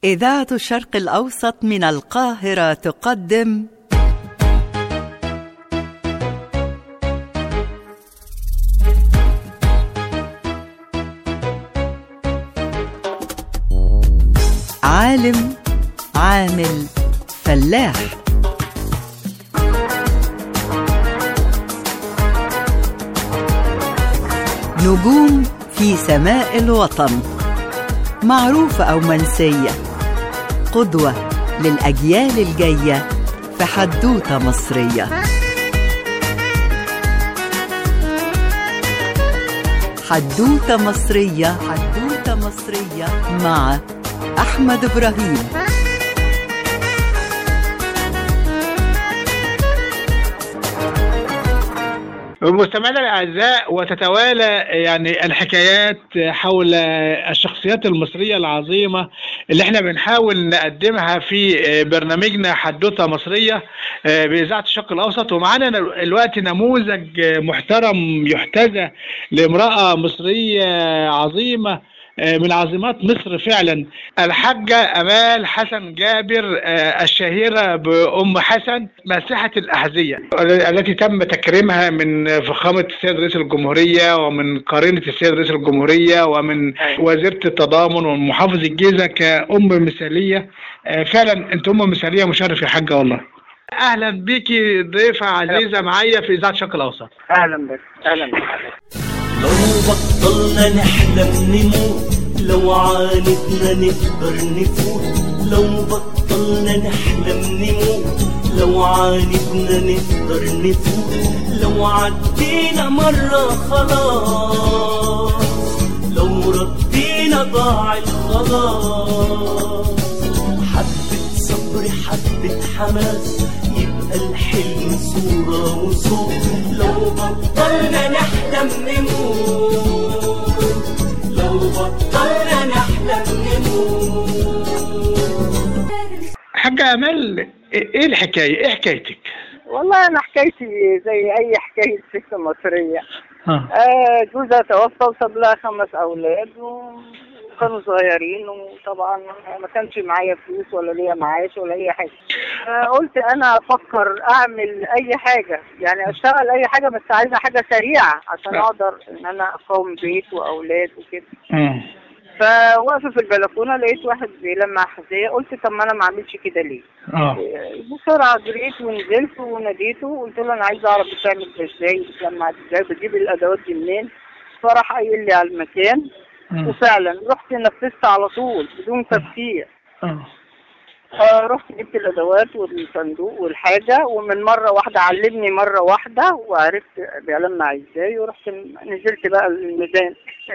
إذاعة الشرق الأوسط من القاهرة تقدم عالم عامل فلاح نجوم في سماء الوطن معروفة أو منسية قدوة للأجيال الجاية في حدوتة مصرية حدوتة مصرية حدوتة مصرية مع أحمد إبراهيم مستمعينا الاعزاء وتتوالى يعني الحكايات حول الشخصيات المصريه العظيمه اللي احنا بنحاول نقدمها في برنامجنا حدوته مصريه باذاعه الشرق الاوسط ومعانا دلوقتي نموذج محترم يحتذى لامراه مصريه عظيمه من عظيمات مصر فعلا الحاجة أمال حسن جابر الشهيرة بأم حسن ماسحة الأحذية التي تم تكريمها من فخامة السيد رئيس الجمهورية ومن قرينة السيد رئيس الجمهورية ومن وزيرة التضامن ومحافظ الجيزة كأم مثالية فعلا أنت أم مثالية مشرف يا حاجة والله اهلا بيكي ضيفه عزيزه معايا في اذاعه الشرق الاوسط اهلا بك اهلا بك لو بطلنا نحلم نموت لو عاندنا نقدر نفوت لو بطلنا نحلم نموت لو عاندنا نقدر نفوت لو عدينا مرة خلاص لو ردينا ضاع الخلاص حبة صبر حبة حماس يبقى الحلم صورة وصوت لو بطلنا نحلم نموت لو بطلنا نحلم نموت حاجة امال ايه الحكاية ايه حكايتك والله انا حكايتي زي اي حكايه ست مصريه ها آه جوزها توفى وساب لها خمس اولاد وكانوا صغيرين وطبعا ما كانش معايا فلوس ولا ليا معاش ولا اي حاجه آه قلت انا افكر اعمل اي حاجه يعني اشتغل اي حاجه بس عايزه حاجه سريعه عشان آه. اقدر ان انا اقوم بيت واولاد وكده مم. فواقفه في البلكونه لقيت واحد بيلمع حذاء قلت طب ما انا ما اعملش كده ليه اه بسرعة جريت ونزلت وناديته وقلت له أنا عايز أعرف بتعمل ده إزاي بتجمع إزاي بتجيب الأدوات دي منين فراح قايل لي على المكان مم. وفعلا رحت نفذت على طول بدون تفكير اه آه، رحت جبت الأدوات والصندوق والحاجة ومن مرة واحدة علمني مرة واحدة وعرفت بيلمع إزاي ورحت نزلت بقى الميدان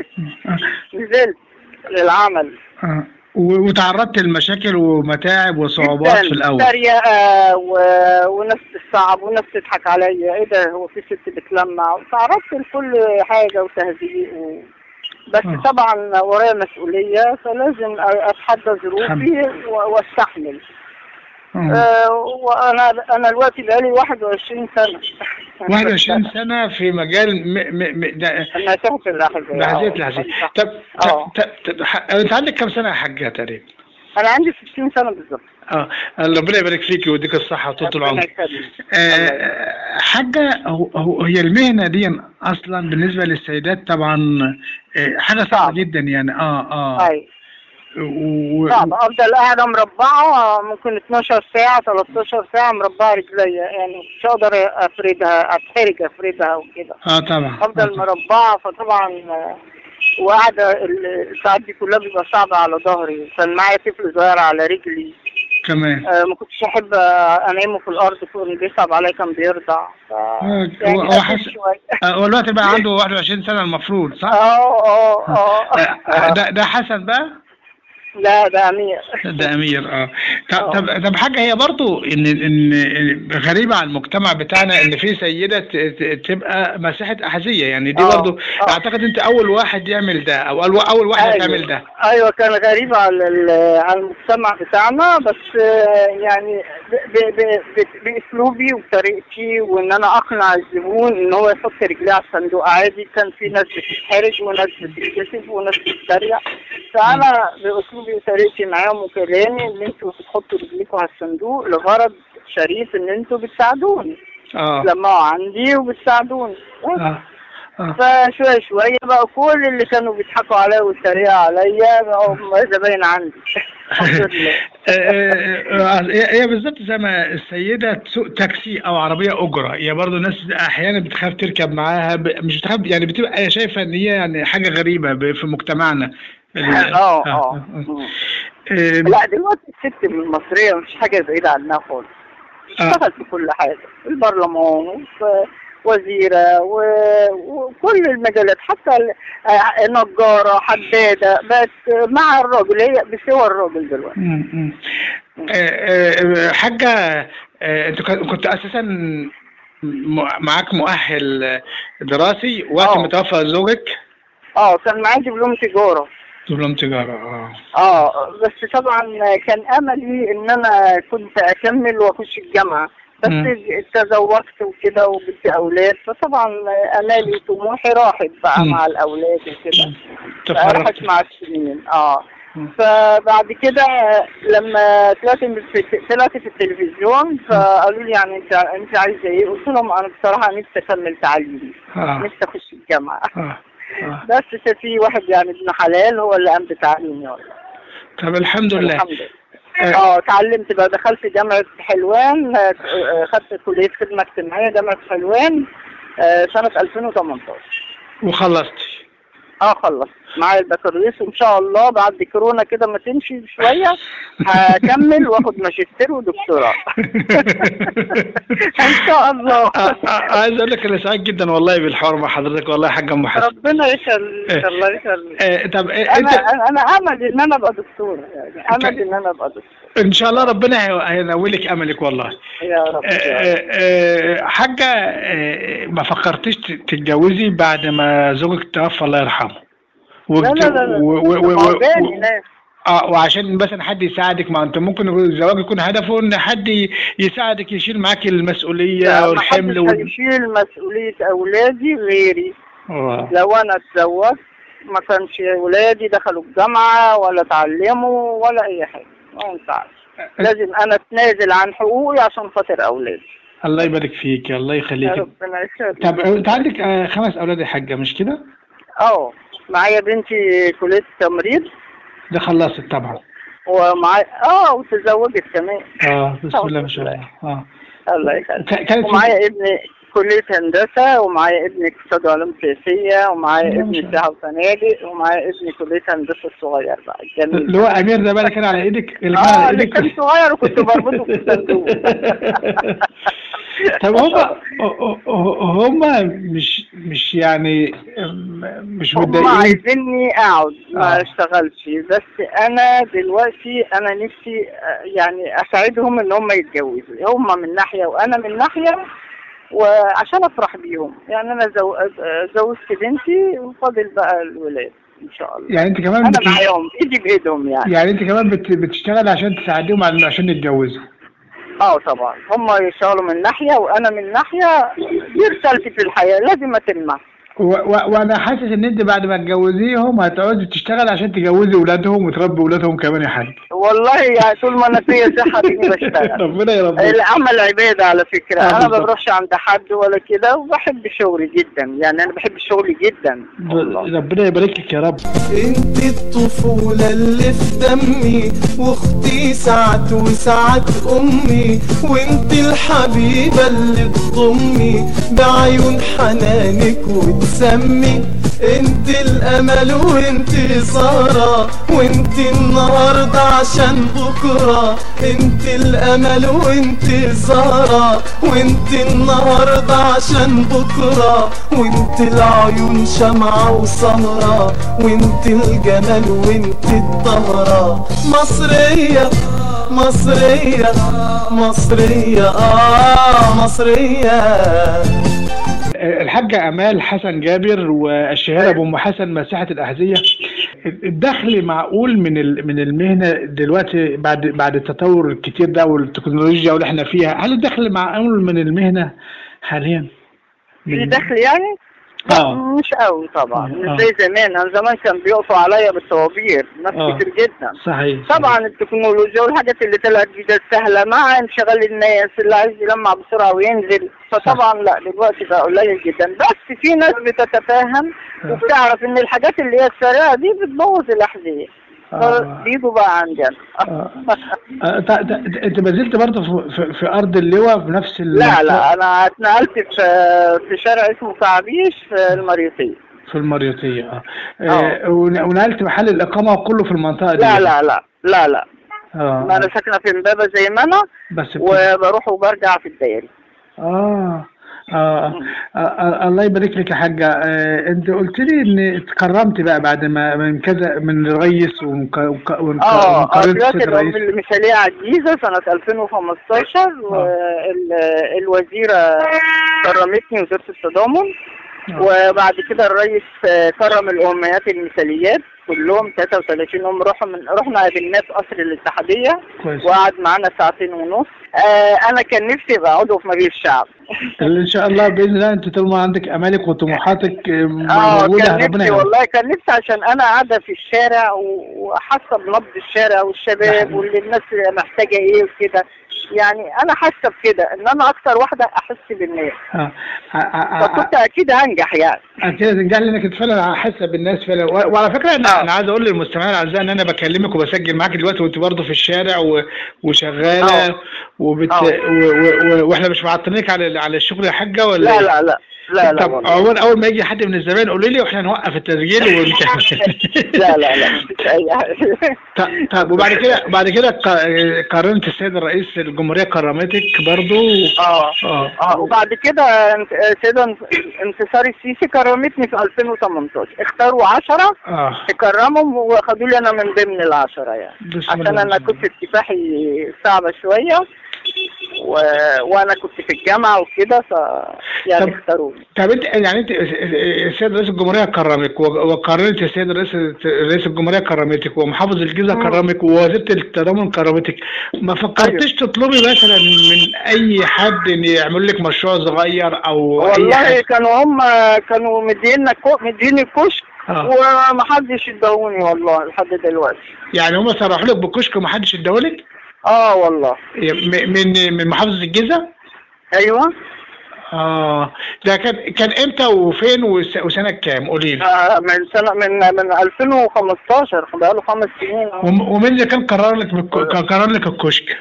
نزلت للعمل آه. و- وتعرضت لمشاكل ومتاعب وصعوبات في الاول تريقة و... وناس تصعب وناس تضحك عليا ايه ده هو في ست بتلمع تعرضت لكل حاجة وتهزيق و... بس آه. طبعا ورايا مسؤولية فلازم اتحدى ظروفي و... واستحمل آه. آه وانا انا دلوقتي بقالي 21 سنة 21 سنة في مجال م... م... م... ده انا تحت اللحظة لحظية لحظية طب اه ت... ت... ت... ح- انت عندك كم سنة يا حاجة تقريبا؟ انا عندي 60 سنة بالظبط اه ربنا يبارك فيكي ويديك الصحة وطول ربنا العمر يخليك. الله يخليك. آه، حاجة هو هو- هي المهنة دي أصلا بالنسبة للسيدات طبعا آه، حاجة صعبة صعب. جدا يعني اه اه ايوه و... صعب افضل قاعده مربعه ممكن 12 ساعه 13 ساعه مربعه رجليا يعني مش هقدر افردها اتحرج افردها وكده اه طبعا افضل آه مربعه فطبعا آه، وقاعده ال- الساعات دي كلها بيبقى صعبه على ظهري كان معايا طفل صغير على رجلي كمان آه، ما كنتش احب آه، انامه في الارض كان بيصعب عليا كان بيرضع ف آه، يعني هو- هو قاسيت حس- شوية. آه، هو الوقت بقى عنده 21 سنة المفروض صح؟ اه اه آه، اه ده ده حسن بقى؟ لا ده امير ده امير اه طب آه. طب طب حاجه هي برضو ان ان إن غريبه على المجتمع بتاعنا ان في سيده ت- ت- تبقى مساحه احذيه يعني دي آه. برضو آه. اعتقد انت اول واحد يعمل ده او اول اول واحده أيوة. تعمل ده ايوه كان غريب على ال- على المجتمع بتاعنا بس آه، يعني ب- ب- ب- ب- باسلوبي وبطريقتي وان انا اقنع الزبون ان هو يحط رجليه على الصندوق عادي كان في ناس بتتحرج وناس بتتكسف وناس بتتريق فانا باسلوبي وطريقتي معاهم وكلامي ان انتوا بتحطوا رجليكوا على الصندوق لغرض شريف ان انتوا بتساعدوني اه لما عندي وبتساعدوني بس. اه اه فشوية شوية بقى كل اللي كانوا بيضحكوا عليا ويتريقوا عليا بقوا زباين عندي الحمد لله آه، آه، آه، هي هي بالظبط زي ما السيدة تسوق تاكسي أو عربية أجرة هي برضه الناس أحيانا بتخاف تركب معاها ب- مش بتخاف يعني بتبقى شايفة إن هي يعني حاجة غريبة ب- في مجتمعنا ال- اه اه مم. آه، لا دلوقتي الست المصرية مش حاجة بعيدة عنها خالص اشتغل في كل حاجة في البرلمان وفي وزيرة و... وكل المجالات حتى ال- آه، نجارة حدادة بقت مع الراجل هي بسوى الراجل دلوقتي مم، مم. آه، آه، حاجة آه، أنت كنت كنت أساسا م- معاك مؤهل دراسي وقت آه. ما توفى زوجك اه كان معايا دبلوم تجارة دبلوم تجارة اه اه بس طبعا كان املي ان انا كنت اكمل واخش الجامعه بس مم. تزوجت وكده وجبت اولاد فطبعا امالي وطموحي راحت بقى مم. مع الاولاد وكده تفرغت. راحت مع السنين اه مم. فبعد كده لما طلعت في طلعت في التلفزيون فقالوا لي يعني انت انت عايزه ايه؟ قلت لهم انا بصراحه نفسي اكمل تعليمي اه نفسي اخش الجامعه اه اه بس في واحد يعني ابن حلال هو اللي قام بتعليمي والله طب الحمد لله الحمد لله آه، اه اتعلمت بقى دخلت جامعة حلوان آه، آه، خدت كلية خدمة اجتماعية جامعة حلوان آه، سنة 2018 وخلصتي اه خلصت معايا البكالوريوس وان شاء الله بعد كورونا كده ما تمشي شوية هكمل واخد ماجستير ودكتوراه ان شاء الله آه، آه، عايز اقول لك انا سعيد جدا والله بالحوار مع حضرتك والله يا حاج ام حسن ربنا يخليك إيه. الله يخليك آه، طب آه، انا انت انا أنا امل ان انا ابقى دكتورة يعني امل ان انا ابقى دكتورة ان شاء الله ربنا هي- هينولك املك والله يا رب آه، يا رب. آه، آه، حاجه آه، ما فكرتيش ت- تتجوزي بعد ما زوجك توفى الله يرحمه لا لا لا لا و- و- و- ما هو و- جاني ناس. اه وعشان مثلا حد يساعدك ما انت ممكن يكون الزواج يكون هدفه ان حد ي- يساعدك يشيل معاك المسؤوليه لا، والحمل محدش وال... هيشيل مسؤولية أولادي غيري آه. لو أنا اتزوجت ما كانش أولادي دخلوا الجامعة ولا اتعلموا ولا أي حاجة ما ينفعش لازم أنا أتنازل عن حقوقي عشان خاطر أولادي الله يبارك فيك الله يا يخليك ربنا يخليك طب انت عندك آه، خمس اولاد يا حاجه مش كده؟ أه معايا بنتي كلية تمريض ده خلصت طبعا ومعايا أه وتزوجت كمان اه بسم الله ما شاء الله اه الله ك- يخليك كانت في- ومعايا ابني كلية هندسة ومعايا ابني اقتصاد وعلوم سياسية ومعايا ما شاء ابني الله. سياحة وفنادق ومعايا ابني كلية هندسة الصغير بقى الجميل اللي هو امير ده بقى اللي كان على ايدك اللي كان اه على اللي ايدك كان صغير وكنت بربطه في الصندوق طب هما هما مش مش يعني مش هم متضايقين عايزيني اقعد ما آه. اشتغلش بس انا دلوقتي انا نفسي آه، يعني اساعدهم ان هم يتجوزوا هم من ناحيه وانا من ناحيه وعشان افرح بيهم يعني انا زو... آه، زوجت بنتي وفاضل بقى الولاد ان شاء الله يعني انت كمان انا بت... معاهم ايدي بايدهم يعني يعني انت كمان بت... بتشتغل عشان تساعديهم على- عشان يتجوزوا اه طبعا هم يشتغلوا من ناحيه وانا من ناحيه دي رسالتي في الحياه لازم اتمها و... و... وانا حاسس ان انت بعد ما تجوزيهم هتقعدي تشتغل عشان تجوزي اولادهم وتربي اولادهم كمان يا حاج والله يعني طول ما انا فيا صحه دي بشتغل ربنا يا رب العمل عبادة على فكرة آه، أنا ما بالظبط. بروحش عند حد ولا كده وبحب شغلي جدا يعني أنا بحب شغلي جدا والله ربنا يبارك لك يا رب انت الطفولة اللي في دمي واختي ساعات وساعات امي وانت الحبيبة اللي تضمي بعيون حنانك وتسمي انت الامل وانت سارة وانت النهاردة عشان بكرة انت الامل وانت سارة وانت النهاردة عشان بكرة وانت العيون شمعة وسهرة وانت الجمال وانت الطهرة مصرية مصرية مصرية اه مصرية الحاجة أمال حسن جابر والشهيرة أبو أم حسن مساحة الأحذية الدخل معقول من ال- من المهنة دلوقتي بعد بعد التطور الكتير ده والتكنولوجيا واللي احنا فيها هل الدخل معقول من المهنة حاليا؟ في من- دخل يعني؟ اه مش قوي طبعا آه. مش زي زمان انا زمان كان بيقفوا عليا بالطوابير ناس آه. كتير جدا صحيح طبعا التكنولوجيا والحاجات اللي طلعت جديدة سهلة مع انشغال الناس اللي عايز يلمع بسرعة وينزل فطبعا لا دلوقتي بقى قليل جدا بس في ناس بتتفاهم وبتعرف ان الحاجات اللي هي السريعة دي بتبوظ الأحذية آه. بيجوا بقى عندنا آه. آه، ت- ت- انت ما زلت برضه في, في, في ارض اللواء بنفس ال- لا لا انا اتنقلت في في شارع اسمه كعبيش في المريوطية في المريوطيه اه, آه. آه. ون- ونقلت محل الاقامه كله في المنطقه دي لا لا لا لا لا اه ما انا ساكنة في امبابة زي ما انا بس بت- وبروح وبرجع في الدائري آه. آه. آه. آه. الله يبارك لك يا حاجة آه. انت قلت لي ان اتكرمت بقى بعد ما من كذا من الرئيس ومك- وك- ومك- اه ومقارنة قضيات السيد الأم الرئيس المثالية على الجيزة سنة 2015 والوزيرة كرمتني وزارة التضامن وبعد كده الرئيس آه، كرم الأمهات المثاليات كلهم 33 أم رحنا من رحنا قابلناه في قصر الاتحادية كويس وقعد معانا ساعتين ونص آه أنا كان نفسي أبقى عضو في مجلس الشعب ان شاء الله باذن الله انت طول ما عندك امالك وطموحاتك آه، اه موجوده كان ربنا نفسي يعينك. والله كان نفسي عشان انا قاعده في الشارع و- وحاسه بنبض الشارع والشباب نعم. واللي الناس محتاجه ايه وكده يعني انا حاسه بكده ان انا اكتر واحده احس بالناس آه. آه. آه. آه. فكنت اكيد هنجح يعني انت تنجح لانك فعلا حاسه بالناس فعلا و- وعلى فكره انا آه. انا عايز اقول للمستمعين الاعزاء ان انا بكلمك وبسجل معاك دلوقتي وانت برضه في الشارع و... وشغاله آه. وبت... آه. و... و... و... واحنا مش معطلينك على على الشغل يا حاجه ولا لا إيه؟ لا لا لا لا طب والله. عموما اول ما يجي حد من الزبائن قولي لي واحنا نوقف التسجيل ونت... لا لا لا مفيش اي حاجه ط- طب وبعد كده بعد كده ق- قارنت السيد الرئيس الجمهوريه كرمتك برضه اه اه اه وبعد كده انت- سيدة انتصار السيسي كرمتني في 2018 اختاروا 10 اه تكرمهم وخدوا لي انا من ضمن العشرة يعني بسم عشان الله انا كنت كفاحي صعبة شوية و... وانا كنت في الجامعة وكده ف يعني طب- اختاروني طب انت يعني انت السيد رئيس الجمهوريه كرمك و- وقارنت السيد رئيس رئيس الجمهوريه كرمتك ومحافظ الجيزه مم. كرمك ووزيره التضامن كرمتك ما فكرتش تطلبي مثلا من اي حد ان يعمل لك مشروع صغير او اي والله حاجه كانوا هم كانوا مدينا كو... مديني كشك آه. ومحدش اداهوني والله لحد دلوقتي يعني هم صرحوا لك بكشك وما حدش اداهولك اه والله م- من من محافظه الجيزه ايوه اه ده كان كان امتى وفين وس- وسنه كام قولي لي آه من سنة من من 2015 بقاله خمس سنين أهو. وم- ومين اللي كان قرر لك بالك- كان قرر لك الكشك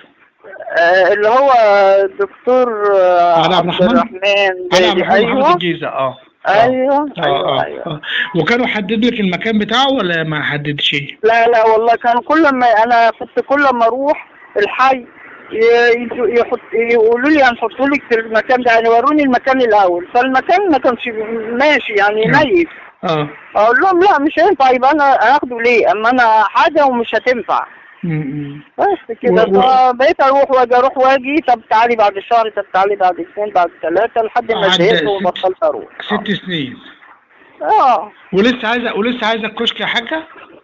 آه اللي هو الدكتور آه علي عبد الرحمن؟ الرحمن علي عبد بادي. الرحمن محافظ ايوه الجيزه اه ايوه اه ايوه اه ايوه اه وكانوا حدد لك المكان بتاعه ولا ما حددش لا لا والله كانوا كل ما انا كنت كل ما اروح الحي ي- يجوا- يحط يقولوا لي هنحط لك في المكان ده يعني وروني المكان الاول فالمكان ما كانش ماشي يعني نعم. ميت اه اقول لهم لا مش هينفع يبقى انا هاخده ليه اما انا حاجه ومش هتنفع م- م. بس كده و- و- فبقيت اروح واجي اروح واجي طب تعالي بعد شهر طب تعالي بعد اثنين بعد ثلاثه لحد ما عدى زهقت ست- وبطلت اروح ست سنين اه ولسه عايزه ولسه عايزه الكشك يا حاجه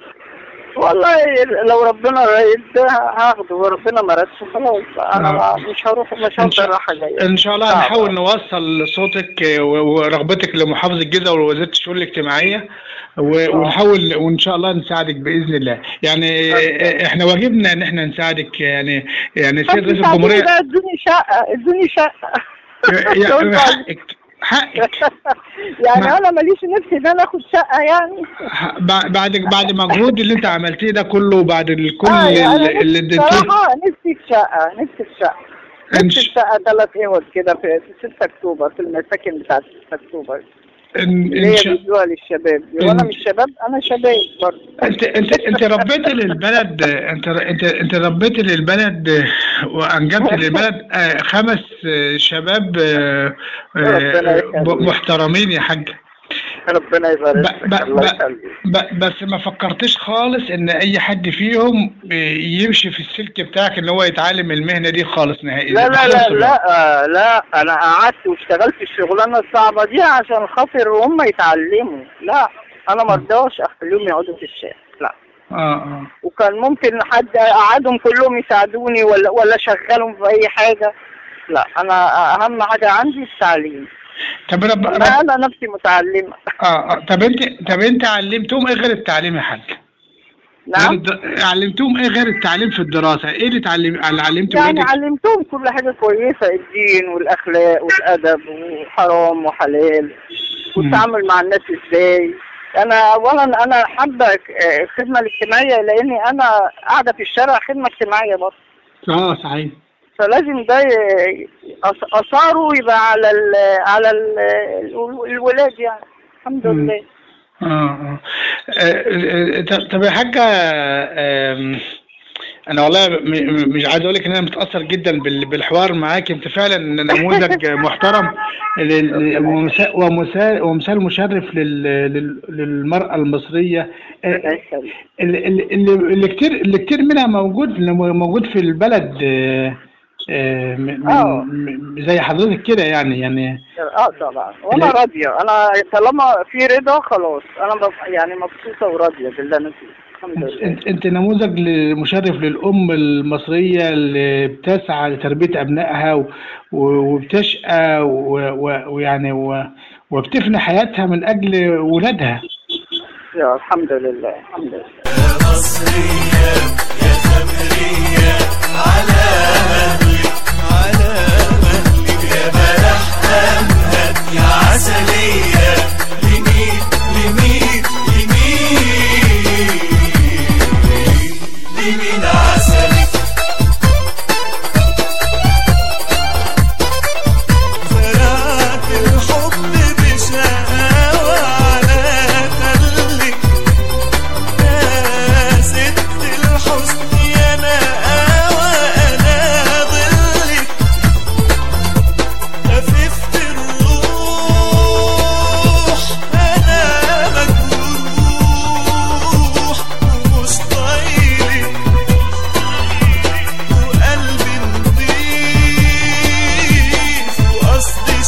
والله لو ربنا رايد هاخده وربنا ما رادش خلاص انا آه. ما- مش هروح مش إن شاء- هفضل رايحه جايه ان شاء الله صعب. هنحاول نوصل صوتك آه، و- ورغبتك لمحافظ الجيزه ووزاره الشؤون الاجتماعيه و- ونحاول وان شاء الله نساعدك باذن الله يعني آه، احنا واجبنا ان احنا نساعدك يعني يعني بس سيد رئيس ساعدوني الجمهوريه بقى ادوني شقه ادوني شقه يعني حقك حقك يعني ما- انا ماليش نفسي ان انا اخد شقه يعني ب- بعد بعد المجهود اللي انت عملتيه ده كله بعد ال- كل آه، يعني اللي أنا اللي نفسي اديتيه صراحه نفسي في شقه نفسي في شقه إن نفسي ش- في شقه ثلاث اوض كده في في 6 اكتوبر في المساكن بتاعت 6 اكتوبر إن- اللي إن هي شاء- بيدوها للشباب دي إن- وانا مش شباب انا شباب برضه انت انت انت ربيت للبلد انت انت انت ربيت للبلد وانجبت للبلد آه، خمس آه، شباب آه، آه، ربنا يخليك. محترمين يا حاج ربنا يبارك ب- فيك ب- الله ب- يخليك ب- بس ما فكرتش خالص ان اي حد فيهم يمشي في السلك بتاعك ان هو يتعلم المهنه دي خالص نهائي لا لا لا خالص لا آه، لا انا قعدت واشتغلت الشغلانه الصعبه دي عشان خاطر هم يتعلموا لا انا ما رضاش اخليهم يقعدوا في الشارع لا اه اه وكان ممكن حد اقعدهم كلهم يساعدوني ولا ولا اشغلهم في اي حاجه لا انا اهم حاجه عندي التعليم طب رب... رب... ما انا نفسي متعلمه اه آه. طب انت طب انت علمتهم ايه غير التعليم يا حاج؟ غير نعم الد... علمتهم ايه غير التعليم في الدراسة؟ ايه اللي تعلم اللي علمته يعني ولادك؟ علمتهم كل حاجه كويسه الدين والاخلاق والادب وحرام وحلال والتعامل مع الناس ازاي انا اولا انا حابه آه، الخدمه الاجتماعيه لاني انا قاعده في الشارع خدمه اجتماعيه برضه اه صحيح فلازم ده ي- أث- اثاره يبقى على ال على ال الولاد يعني الحمد مم. لله اه اه آه، آه، طب- طب يا حاجة آم، انا والله م- م- مش عايز اقول لك ان انا متاثر جدا بال- بالحوار معاك انت فعلا نموذج محترم لل- ومثال ومثال ومثال مشرف لل- لل- للمراه المصريه آه، اللي, اللي, اللي كتير اللي كتير منها موجود موجود في البلد آه، آه، م- آه. م- زي حضرتك كده يعني يعني اه طبعا وانا لا. راضيه انا طالما في رضا خلاص انا ببقى يعني مبسوطه وراضيه باللي انا فيه الحمد لله انت, انت نموذج مشرف للام المصريه اللي بتسعى لتربيه ابنائها و- و- وبتشقى و- و- ويعني و- وبتفني حياتها من اجل ولادها يا الحمد لله الحمد لله مصرية يا خمرية على مهلك على مهلك يا بلح أمهد يا عسلية لمين لمين لمين لمين عسلك زرعت الحب بشقاوة على تلك يا ست الحسن يا نقاوة أنا ظلك خففت الروح أنا مجروح ومش طايلك وقلبي نضيف وقصدي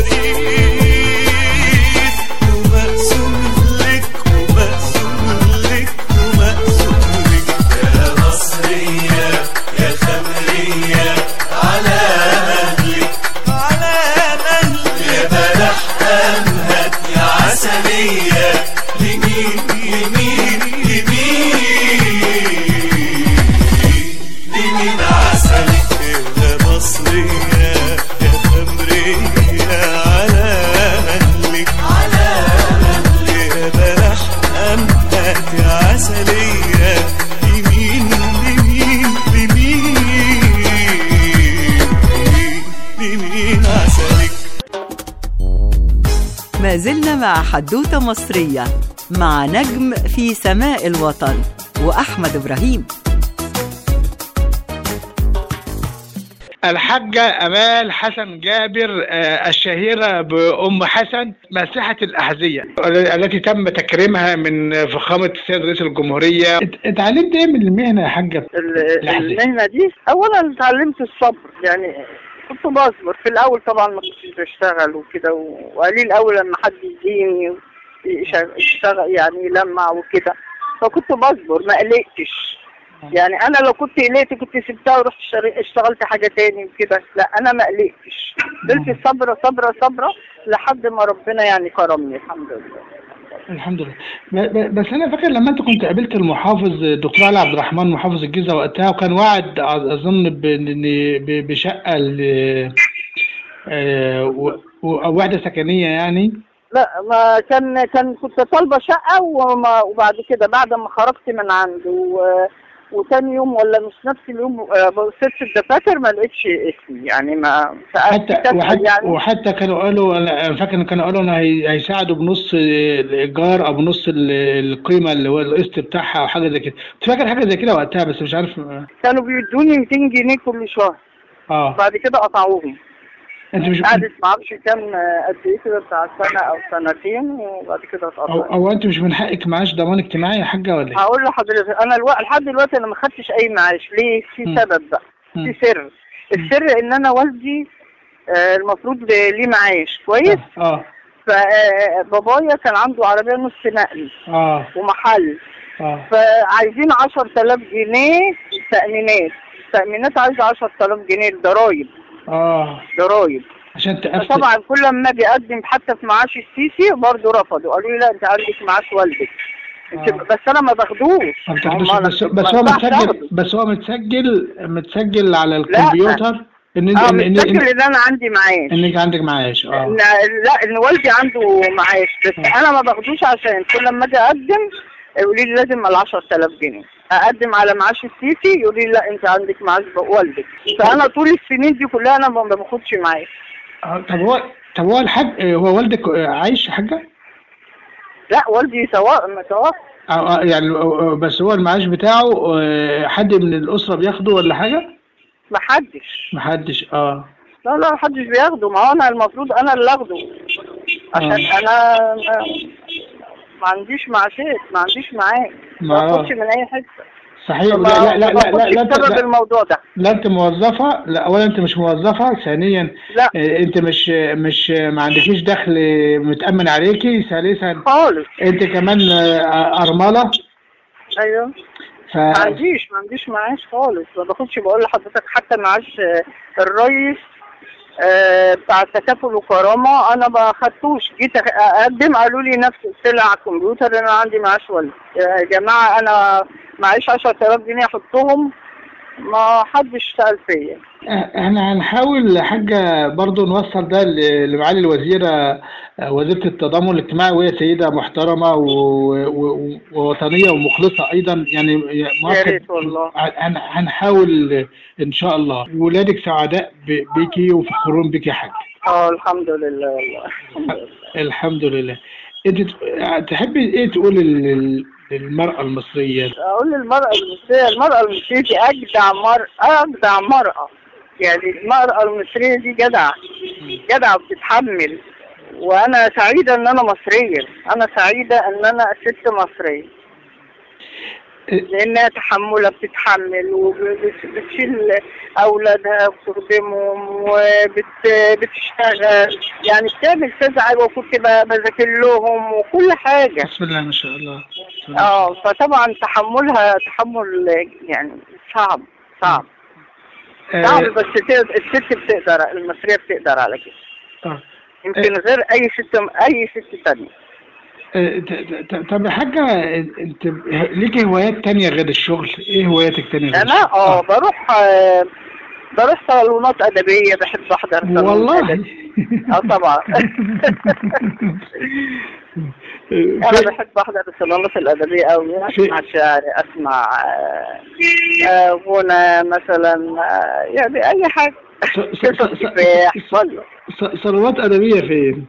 شريف ومقسوم لك ومقسوم لك ومقسوم لك يا مصرية يا خمرية على مهلك على مهلك يا بلح أمهد يا عسلية لمين لمين لمين لمين عسلك يا مصرية يا خمرية على مهلك على مهلك يا بلح أمهات يا عسلية لمين لمين لمين لمين عسلك ما زلنا مع حدوتة مصرية مع نجم في سماء الوطن وأحمد إبراهيم الحاجة أمال حسن جابر آه، الشهيرة بأم حسن مساحة الأحذية التي تم تكريمها من فخامة السيد رئيس الجمهورية ات- اتعلمت إيه من المهنة يا حاجة؟ ال- لحظة. المهنة دي أولا اتعلمت الصبر يعني كنت بصبر في الأول طبعا ما كنتش بشتغل وكده و- وقليل أوي لما حد يديني يش- يشتغل يعني يلمع وكده فكنت بصبر ما قلقتش يعني أنا لو كنت قلقت كنت سبتها ورحت اشتري- اشتغلت حاجة تاني وكده لا أنا ما قلقتش فضلت صبرة صبرة صبرة لحد ما ربنا يعني كرمني الحمد لله الحمد لله ب- ب- بس أنا فاكر لما أنت كنت قابلت المحافظ دكتور علي عبد الرحمن محافظ الجيزة وقتها وكان وعد أظن ب- إن- ب- بشقة ل- آه، و- و- أو وحدة سكنية يعني لا ما كان كان كنت طالبه شقه وما وبعد كده بعد ما خرجت من عنده و- وتاني يوم ولا مش نفس اليوم آه، بصيت في الدفاتر ما لقيتش اسمي يعني ما سالت حتى كتب وحتى, يعني وحتى كانوا قالوا انا فاكر إن كانوا قالوا ان هي- هيساعدوا بنص الايجار او بنص ال- القيمه اللي هو القسط بتاعها او حاجه زي كده كنت فاكر حاجه زي كده وقتها بس مش عارف كانوا بيدوني 200 جنيه كل شهر اه بعد كده قطعوهم انت مش قعدت ما اعرفش كام آه، قد ايه كده بتاع سنه او سنتين وبعد كده او, اتقطع أو انت مش من حقك معاش ضمان اجتماعي يا حاجه ولا ايه؟ هقول لحضرتك انا الوقت لحد دلوقتي انا ما خدتش اي معاش ليه في مم. سبب بقى مم. في سر السر ان انا والدي آه، المفروض ليه معاش كويس اه فبابايا كان عنده عربية نص نقل اه ومحل اه فعايزين 10000 جنيه تأمينات تأمينات عايزة 10000 جنيه ضرايب اه ضرايب عشان تقفل طبعا كل ما اجي اقدم حتى في معاش السيسي برضه رفضوا قالوا لي لا انت عندك معاش والدك انت آه. بس انا ما باخدوش ما بتاخدوش هم أنا بس ما بس هو ينفعش متسجل آخده. بس هو متسجل متسجل على الكمبيوتر ان انت اه ان ان متسجل إن- ان انا عندي معاش انك عندك معاش اه إن لا ان والدي عنده معاش بس آه. انا ما باخدوش عشان كل ما اجي اقدم يقولوا لي لازم ال 10000 جنيه اقدم على معاش السيسي يقولوا لي لا انت عندك معاش والدك فانا طول السنين دي كلها انا ما باخدش معاش آه، طب هو طب هو الحاج هو والدك آه، عايش يا حاجه؟ لا والدي سواء متوفى آه، آه، يعني آه، آه، بس هو المعاش بتاعه آه، حد من الاسره بياخده ولا حاجه؟ ما حدش محدش اه لا لا محدش بياخده ما هو انا المفروض انا اللي اخده عشان آه. انا ما, ما عنديش معاشات ما عنديش معاش ما- ما باخدش من اي حته صحيح لا ما- لا لا ما لا لا, باخدش لا, انت بسبب لا, الموضوع ده لا انت موظفه لا اولا انت مش موظفه ثانيا لا آه، انت مش مش ما عندكيش دخل متامن عليكي ثالثا خالص انت كمان آه، ارمله ايوه ف ما عنديش ما عنديش معاش خالص ما باخدش بقول لحضرتك حتى معاش آه، الرئيس آه، بتاع التكافل وكرامة أنا ما خدتوش جيت أخ- أقدم قالوا لي نفس السلع على الكمبيوتر إن أنا عندي معاش والد يا جماعة أنا معيش 10000 جنيه أحطهم ما حدش سأل فيا احنا هنحاول يا حاجة برضو نوصل ده ل- لمعالي الوزيرة آه، وزيرة التضامن الاجتماعي وهي سيدة محترمة و- و- ووطنية ومخلصة أيضا يعني يا مؤكد ريت والله هن- هنحاول إن شاء الله ولادك سعداء ب- بيكي وفخورون بيكي يا حاج اه الحمد لله والله الحمد لله الحمد لله انت ت- تحبي ايه تقول لل- للمرأة المصرية اقول للمرأة المصرية المرأة المصرية دي اجدع مرأة اجدع مرأة يعني المرأة المصرية دي جدعة جدعة بتتحمل وانا سعيدة ان انا مصرية انا سعيدة ان انا ست مصرية لانها تحملها بتتحمل وبتشيل اولادها وبتخدمهم وبتشتغل يعني بتعمل كذا حاجه وكنت ب- بذاكر لهم وكل حاجه بسم الله ما شاء الله بسم الله. اه فطبعا تحملها تحمل يعني صعب صعب صعب آه، بس تقدر- الست بتقدر المصريه بتقدر على كده آه. يمكن غير اي ست اي ست تانية آه، ت- ت- طب يا حاجة انت ليكي هوايات تانية غير الشغل ايه هواياتك تانية غير انا الشغل؟ اه بروح آه، بروح صالونات ادبيه بحب احضر صالون والله أدبي. اه طبعا انا في- بحب احضر الصالونات الادبيه قوي في- اسمع شعر اسمع آه، آه، غنى مثلا آه، يعني اي حاجه ص- ص- قصص ص- كفاح ص- والله. ص- صالونات أدبية فين؟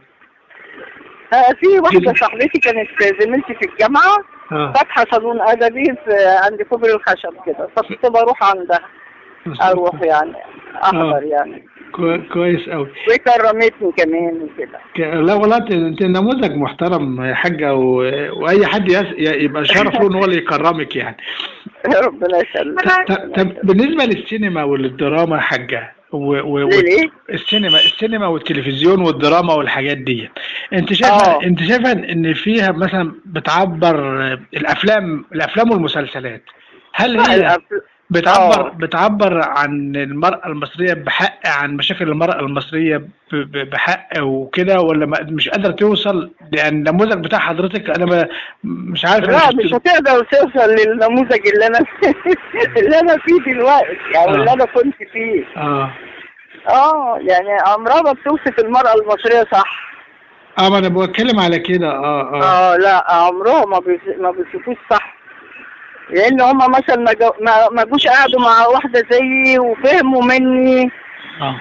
آه، في واحده جدا. صاحبتي كانت زميلتي في الجامعه اه فاتحه صالون ادبي في عند كوبري الخشب كده فكنت بروح عندها اروح يعني احضر يعني كوي- كويس قوي وكرمتني كمان وكده ك- لا والله انت انت نموذج محترم يا حاجة و... واي حد يس... ي- يبقى شرف له ان هو اللي يكرمك يعني ربنا يسلمك ط- ط- طب بالنسبة للسينما وللدراما يا حاجة و... و... و... ليه؟ السينما السينما والتلفزيون والدراما والحاجات دي انت شايفه اه. انت شايفه ان فيها مثلا بتعبر الافلام الافلام والمسلسلات هل لا، هي الأف- بتعبر اه. بتعبر عن المرأة المصرية بحق عن مشاكل المرأة المصرية ب- ب- بحق وكده ولا ما- مش قادر توصل لأن النموذج بتاع حضرتك أنا ما مش عارف لا أنا مش شفت- هتقدر توصل للنموذج اللي انا اللي انا فيه دلوقتي او اه. اللي انا كنت فيه اه اه يعني عمرها ما بتوصف المرأة المصرية صح اه ما انا بتكلم على كده اه اه اه لا عمرهم ما بيز- ما بيشوفوش صح لان هما مثلا ما جو- ما- ما جوش قعدوا مع واحده زيي وفهموا مني اه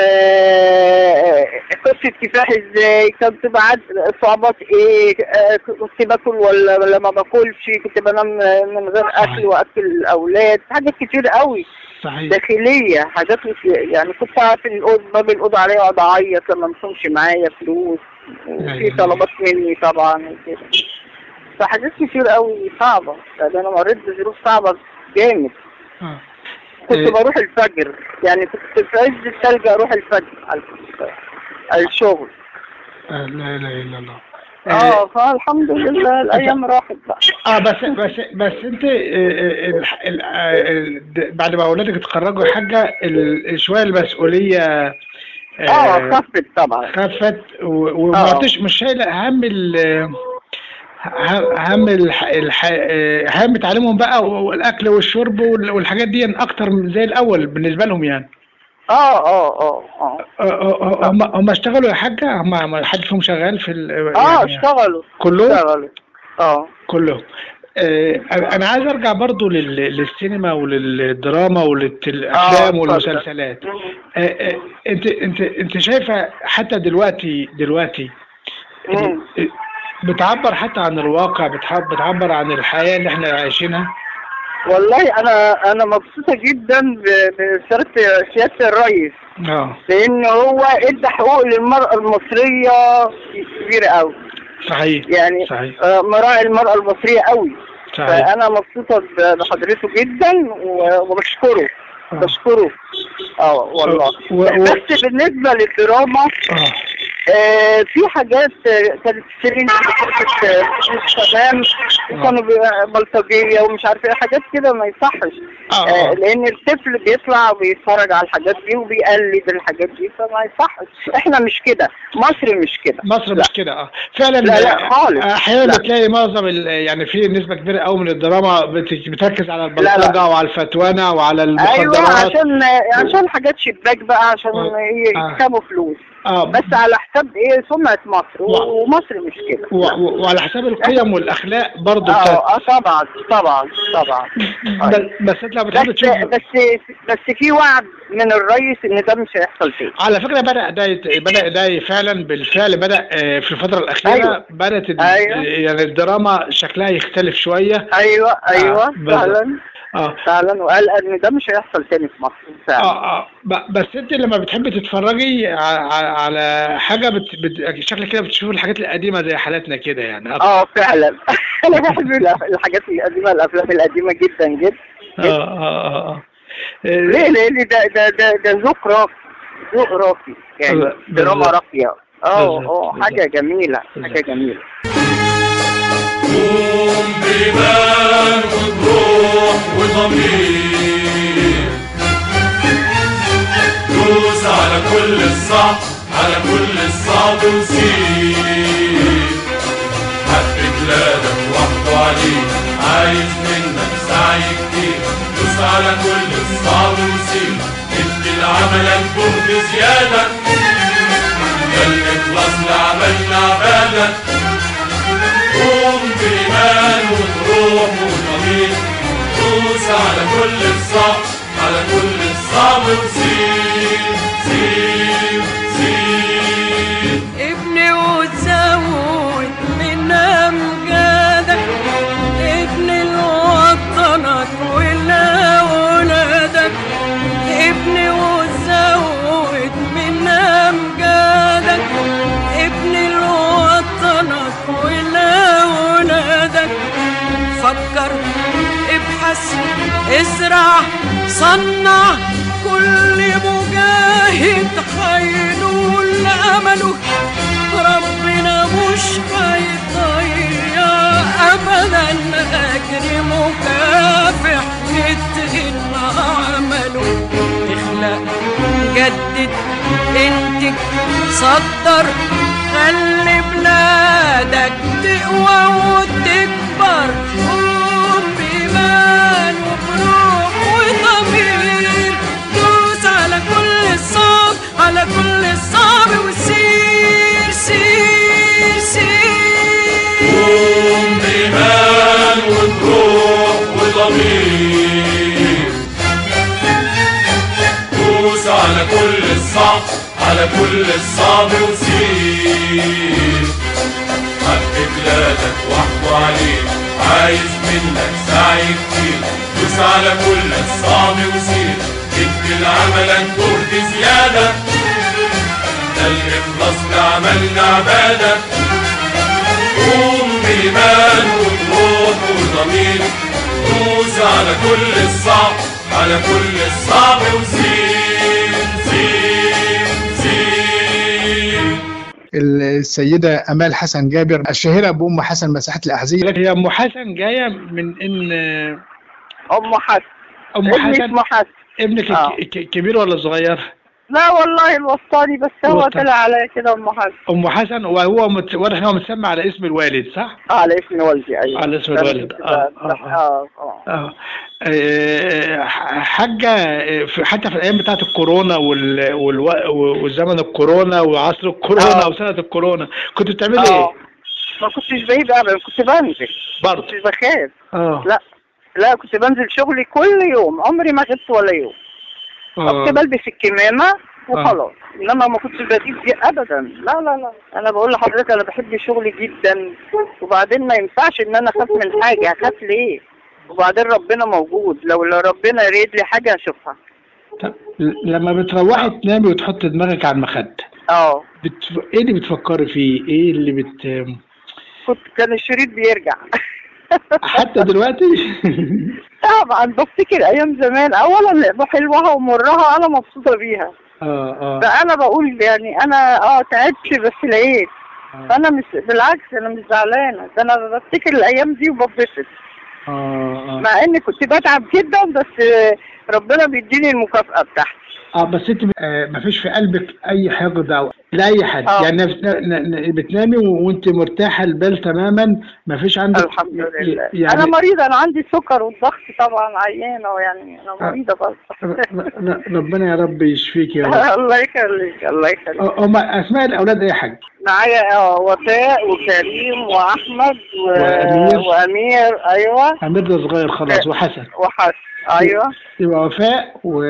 آه، قصه كفاح ازاي كنت بعد صعوبات ايه آه، كنت باكل ولا ولا ما باكلش كنت بنام من غير اكل واكل الاولاد حاجات كتير قوي صحيح داخليه حاجات مش- يعني كنت قاعد في الأوضة باب الاوضه عليا اقعد اعيط لما ما يكونش معايا فلوس وفي أيوة. طلبات مني طبعا وكده فحاجات كتير قوي صعبه لان انا مريت بظروف صعبه جامد اه كنت إيه. بروح الفجر يعني كنت في عز الثلج اروح الفجر على على الشغل آه، لا اله الا الله اه فالحمد لله الايام راحت بقى اه بس بس بس انت آه، آه، الح- ال- آه، ال- د- بعد ما اولادك اتخرجوا يا حاجه ال- شويه المسؤوليه اه خفت طبعا خفت و- وما آه. عدتش مش شايله هم ال هم الح... الح... هم تعليمهم بقى والاكل والشرب وال- والحاجات دي اكتر من زي الاول بالنسبه لهم يعني اه اه اه اه آه، آه، آه، هم هم اشتغلوا يا حاجه هم ما حد فيهم شغال في ال... اه يعني اشتغلوا كلهم اشتغلوا اه كلهم آه، انا عايز ارجع برضو لل... للسينما وللدراما وللافلام آه، والمسلسلات آه، آه، انت انت انت شايفه حتى دلوقتي دلوقتي مم. بتعبر حتى عن الواقع بتحب بتعبر عن الحياه اللي احنا عايشينها والله انا انا مبسوطه جدا ب- بسياده سياده الرئيس اه لان هو ادى حقوق للمراه المصريه كبيره قوي صحيح يعني صحيح آه، مراعي المراه المصريه قوي صحيح فانا مبسوطه ب- بحضرته جدا و- وبشكره آه. بشكره اه والله و- و- بس بالنسبه للدراما اه آه، في حاجات آه، كانت السنين اللي فاتت آه، مش تمام وكانوا بي- بلطجيه ومش عارف ايه حاجات كده ما يصحش آه. آه، لان الطفل بيطلع وبيتفرج على الحاجات دي وبيقلد الحاجات دي فما يصحش احنا مش كده مصر مش كده مصر لا. مش كده اه فعلا لا، لا، خالص. احيانا لا. بتلاقي معظم ال- يعني في نسبه كبيره قوي من الدراما بت- بتركز على لا، لا. البلطجه وعلى الفتوانه وعلى ايوه المخدرات عشان عشان حاجات شباك بقى عشان آه. يكسبوا فلوس اه بس على حساب ايه سمعه مصر و- و- ومصر مش كده و- و- وعلى حساب القيم والاخلاق برضه اه بتاعت اه طبعا طبعا طبعا بس بس انت لو بتحب بس تشوف بس بس في وعد من الرئيس ان ده مش هيحصل تاني على فكره بدا ده يت- بدا ده فعلا بالفعل بدا آه، في الفتره الاخيره أيوة. بدات ال- أيوة. يعني الدراما شكلها يختلف شويه ايوه ايوه بالظبط. فعلا اه فعلا وقال ان ده مش هيحصل تاني في مصر فعلا اه اه ب- بس انت لما بتحبي تتفرجي ع- ع- على حاجه بت... بت... شكلك كده بتشوف الحاجات القديمه زي حالاتنا كده يعني اه اه فعلا انا بحب الأف- الحاجات القديمه الافلام القديمه جدا جدا اه اه اه ليه لان ده ده ده ده ذوق راقي ذوق راقي يعني بالظبط. دراما راقيه اه بالظبط. اه حاجه جميله حاجه بالظبط. جميله قوم بإيمان وبروح وضمير دوس على كل الصح على كل الصعب وسير حق بلادك وحده عليك عايز منك سعي كتير دوس على كل الصعب وسير ادي لعملك جهد زيادة ده الإخلاص لعملنا عبادك قوم بإيمان وبروح وضمير دوس على كل الصعب على كل الصعب وسير سير سير ابني وتزود من امجادك ابني لوطنك ولأولادك ابني وتزود من امجادك ابني لوطنك ولأولادك فكر ابحث ازرع صنع كل مجاهد هينول امله ربنا مش هيضيع ابدا اجر مكافح يتقن عمله اخلق جدد انتج صدر خلي بلادك تقوى وتكبر قوم بإيمان وبروح وضمير دوس على كل الصعب على كل الصعب وسير سير سير قوم بإيمان وبروح وضمير دوس على كل الصعب على كل الصعب وسير حق بلادك وحده عليك عايز منك سعي كتير دوس على كل الصعب وسير ادي لعملك جهد زيادة ده الإخلاص لعملنا عبادة قوم بإيمان وبروح وضمير دوس على كل الصعب على كل الصعب وسير سير سير السيدة أمال حسن جابر الشهيرة بأم حسن مساحة الأحذية هي ام حسن جايه من ان ام حسن ام ابني حسن اسمه حسن ابنك آه. ك- ك- كبير ولا صغير؟ لا والله الوسطاني بس هو الوسطاني. طلع عليا كده ام حسن ام حسن وهو مت... واضح ان هو متسمى على اسم الوالد صح؟ على اسم والدي ايوه على اسم أنا الوالد. كنت آه، ب- آه، اه اه اه آه، حاجة آه، في حتى في الأيام بتاعت الكورونا وال... والو... والزمن الكورونا وعصر الكورونا آه. وسنة الكورونا كنت بتعملي اه إيه؟ ما كنتش بعيد ابدا كنت بنزل ما برضه كنتش بخاف اه لا لا كنت بنزل شغلي كل يوم عمري ما غبت ولا يوم اه كنت بلبس الكمامة وخلاص انما ما كنتش بغيب دي ابدا لا لا لا انا بقول لحضرتك انا بحب شغلي جدا وبعدين ما ينفعش ان انا اخاف من حاجة هخاف ليه وبعدين ربنا موجود لو لو ربنا يريد لي حاجة اشوفها طب لما بتروحي تنامي وتحطي دماغك على المخدة اه بتف... ايه اللي بتفكري فيه؟ ايه اللي بت كنت كان الشريط بيرجع حتى دلوقتي؟ طبعا بفتكر ايام زمان اولا بحلوها ومرها انا مبسوطة بيها اه اه فانا بقول يعني انا اه تعبت بس لقيت فانا مش بالعكس انا مش زعلانه ده انا بفتكر الايام دي وببسط اه اه مع اني كنت بتعب جدا بس آه، ربنا بيديني المكافاه بتاعتي اه بس انت آه مفيش في قلبك اي حقد او لاي حد آه. يعني بت- ن- ن- بتنامي و- وانت مرتاحه البال تماما مفيش عندك الحمد لله يعني انا مريضه انا عندي سكر والضغط طبعا عيانه يعني انا مريضه برضه ر- ر- ربنا يا رب يشفيك يا رب الله يخليك الله يخليك آه، هم اسماء الاولاد ايه حاج معايا اه وفاء وكريم واحمد و... وأمير. وامير ايوه امير ده صغير خلاص وحسن وحسن ايوه يبقى وفاء و...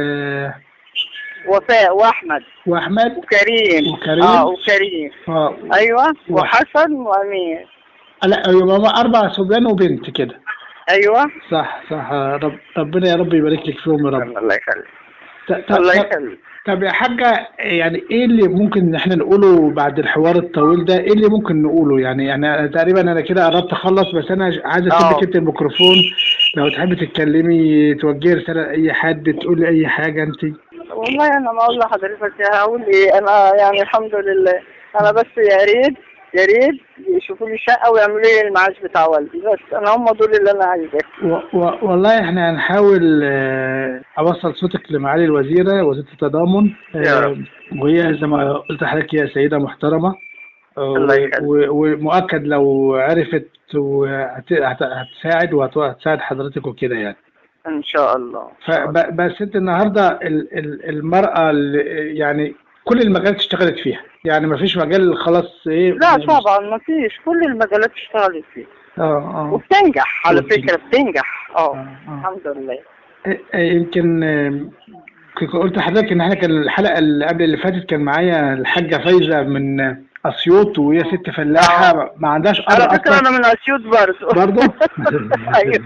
وفاء واحمد واحمد وكريم وكريم. اه وكريم اه ايوه وح- وحسن وامير لا يبقى هم اربع صبيان وبنت كده ايوه صح صح آه، رب... ربنا يا رب يبارك لك فيهم يا رب الله يخليك ت- ت- الله ت- يخليك طب يا حاجة يعني ايه اللي ممكن ان احنا نقوله بعد الحوار الطويل ده ايه اللي ممكن نقوله يعني يعني أنا تقريبا انا كده قربت اخلص بس انا عايز آه. اسيبك انت الميكروفون لو تحبي تتكلمي توجهي رسالة لاي حد تقولي اي حاجة انت والله انا ما اقول لحضرتك هقول ايه انا يعني الحمد لله انا بس يا ريت يا ريت يشوفوا لي شقه ويعملوا لي المعاش بتاع والدي بس انا هم دول اللي انا عايزاه و- و- والله احنا هنحاول آه، اوصل صوتك لمعالي الوزيرة وزيرة التضامن يا آه، رب. وهي زي ما قلت لحضرتك هي سيدة محترمة آه، الله يخليك. و- ومؤكد لو عرفت وهت- هت- هتساعد وهتساعد حضرتك وكده يعني ان شاء الله فب- بس انت النهارده ال- ال- المرأة اللي- يعني كل المجالات اشتغلت فيها يعني ما فيش مجال خلاص ايه لا طبعا ما فيش كل المجالات اشتغلت فيها اه اه وبتنجح على وبتنجح. فكره بتنجح اه آه، آه. الحمد لله إيه- إيه، يمكن آم، كنت قلت لحضرتك ان احنا كان الحلقه اللي قبل اللي فاتت كان معايا الحاجه فايزه من اسيوط وهي ست فلاحه ما عندهاش على ارض فكره انا من اسيوط برضه برضه ايوه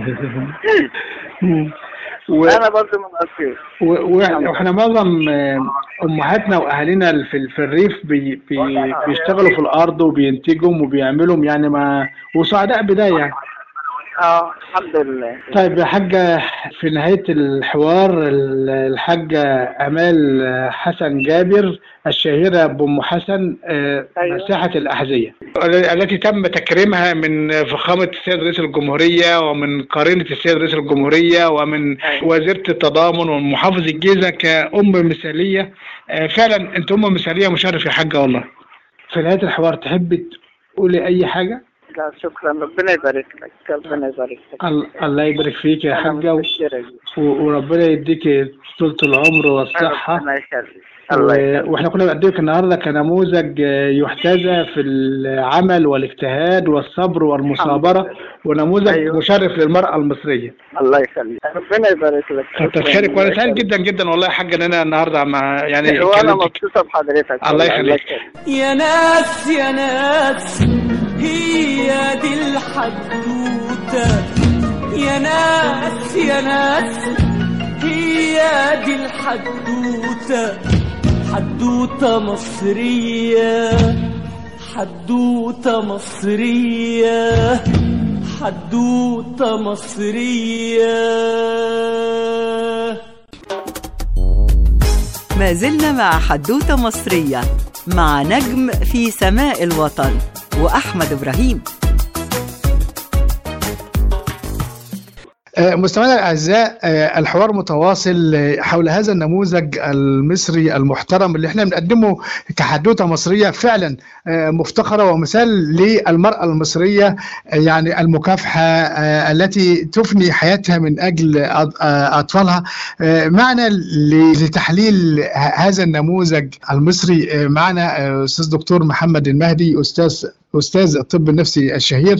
و... انا برضه من اسيوط و- و- واحنا معظم آه، امهاتنا واهالينا في في الريف بي بي بيشتغلوا في الارض وبينتجوا وبيعملوا يعني ما وسعداء بدايه يعني اه الحمد لله طيب يا حاجة في نهاية الحوار ال- الحاجة أمال حسن جابر الشهيرة بأم حسن آه، أيوة. مساحة الأحذية التي تم تكريمها من فخامة السيد رئيس الجمهورية ومن قرينة السيد رئيس الجمهورية ومن أيوة. وزيرة التضامن ومحافظ الجيزة كأم مثالية آه، فعلا أنت أم مثالية مشرف يا حاجة والله في نهاية الحوار تحب تقولي أي حاجة لا شكرا ربنا يبارك لك ربنا يبارك لك ال- الله يبارك فيك يا أنا حاجة و- متشكرة جدا. و- وربنا يديك طولة العمر والصحة ربنا يخليك الله يخليك و- واحنا كنا بنقدمك النهارده كنموذج آه، يحتذى في العمل والاجتهاد والصبر والمثابرة الحمد ونموذج أيوة. مشرف للمرأة المصرية الله يخليك ربنا يبارك لك كتر شكراً. خيرك وانا الله سعيد يخليك. جدا جدا والله يا حاج ان انا النهارده مع يعني وانا كلمتك مبسوطة بحضرتك الله يخليك. يا ناس يا ناس هي دي الحدوتة يا ناس يا ناس هي دي الحدوتة حدوتة مصرية حدوتة مصرية حدوتة مصرية ما زلنا مع حدوتة مصرية مع نجم في سماء الوطن وأحمد إبراهيم آه، مستمعينا الاعزاء آه، الحوار متواصل آه، حول هذا النموذج المصري المحترم اللي احنا بنقدمه كحدوته مصريه فعلا آه، مفتخره ومثال للمراه المصريه آه، يعني المكافحه آه، التي تفني حياتها من اجل أط- آه، اطفالها آه، معنا ل- لتحليل ه- هذا النموذج المصري آه، معنا آه، استاذ دكتور محمد المهدي استاذ استاذ الطب النفسي الشهير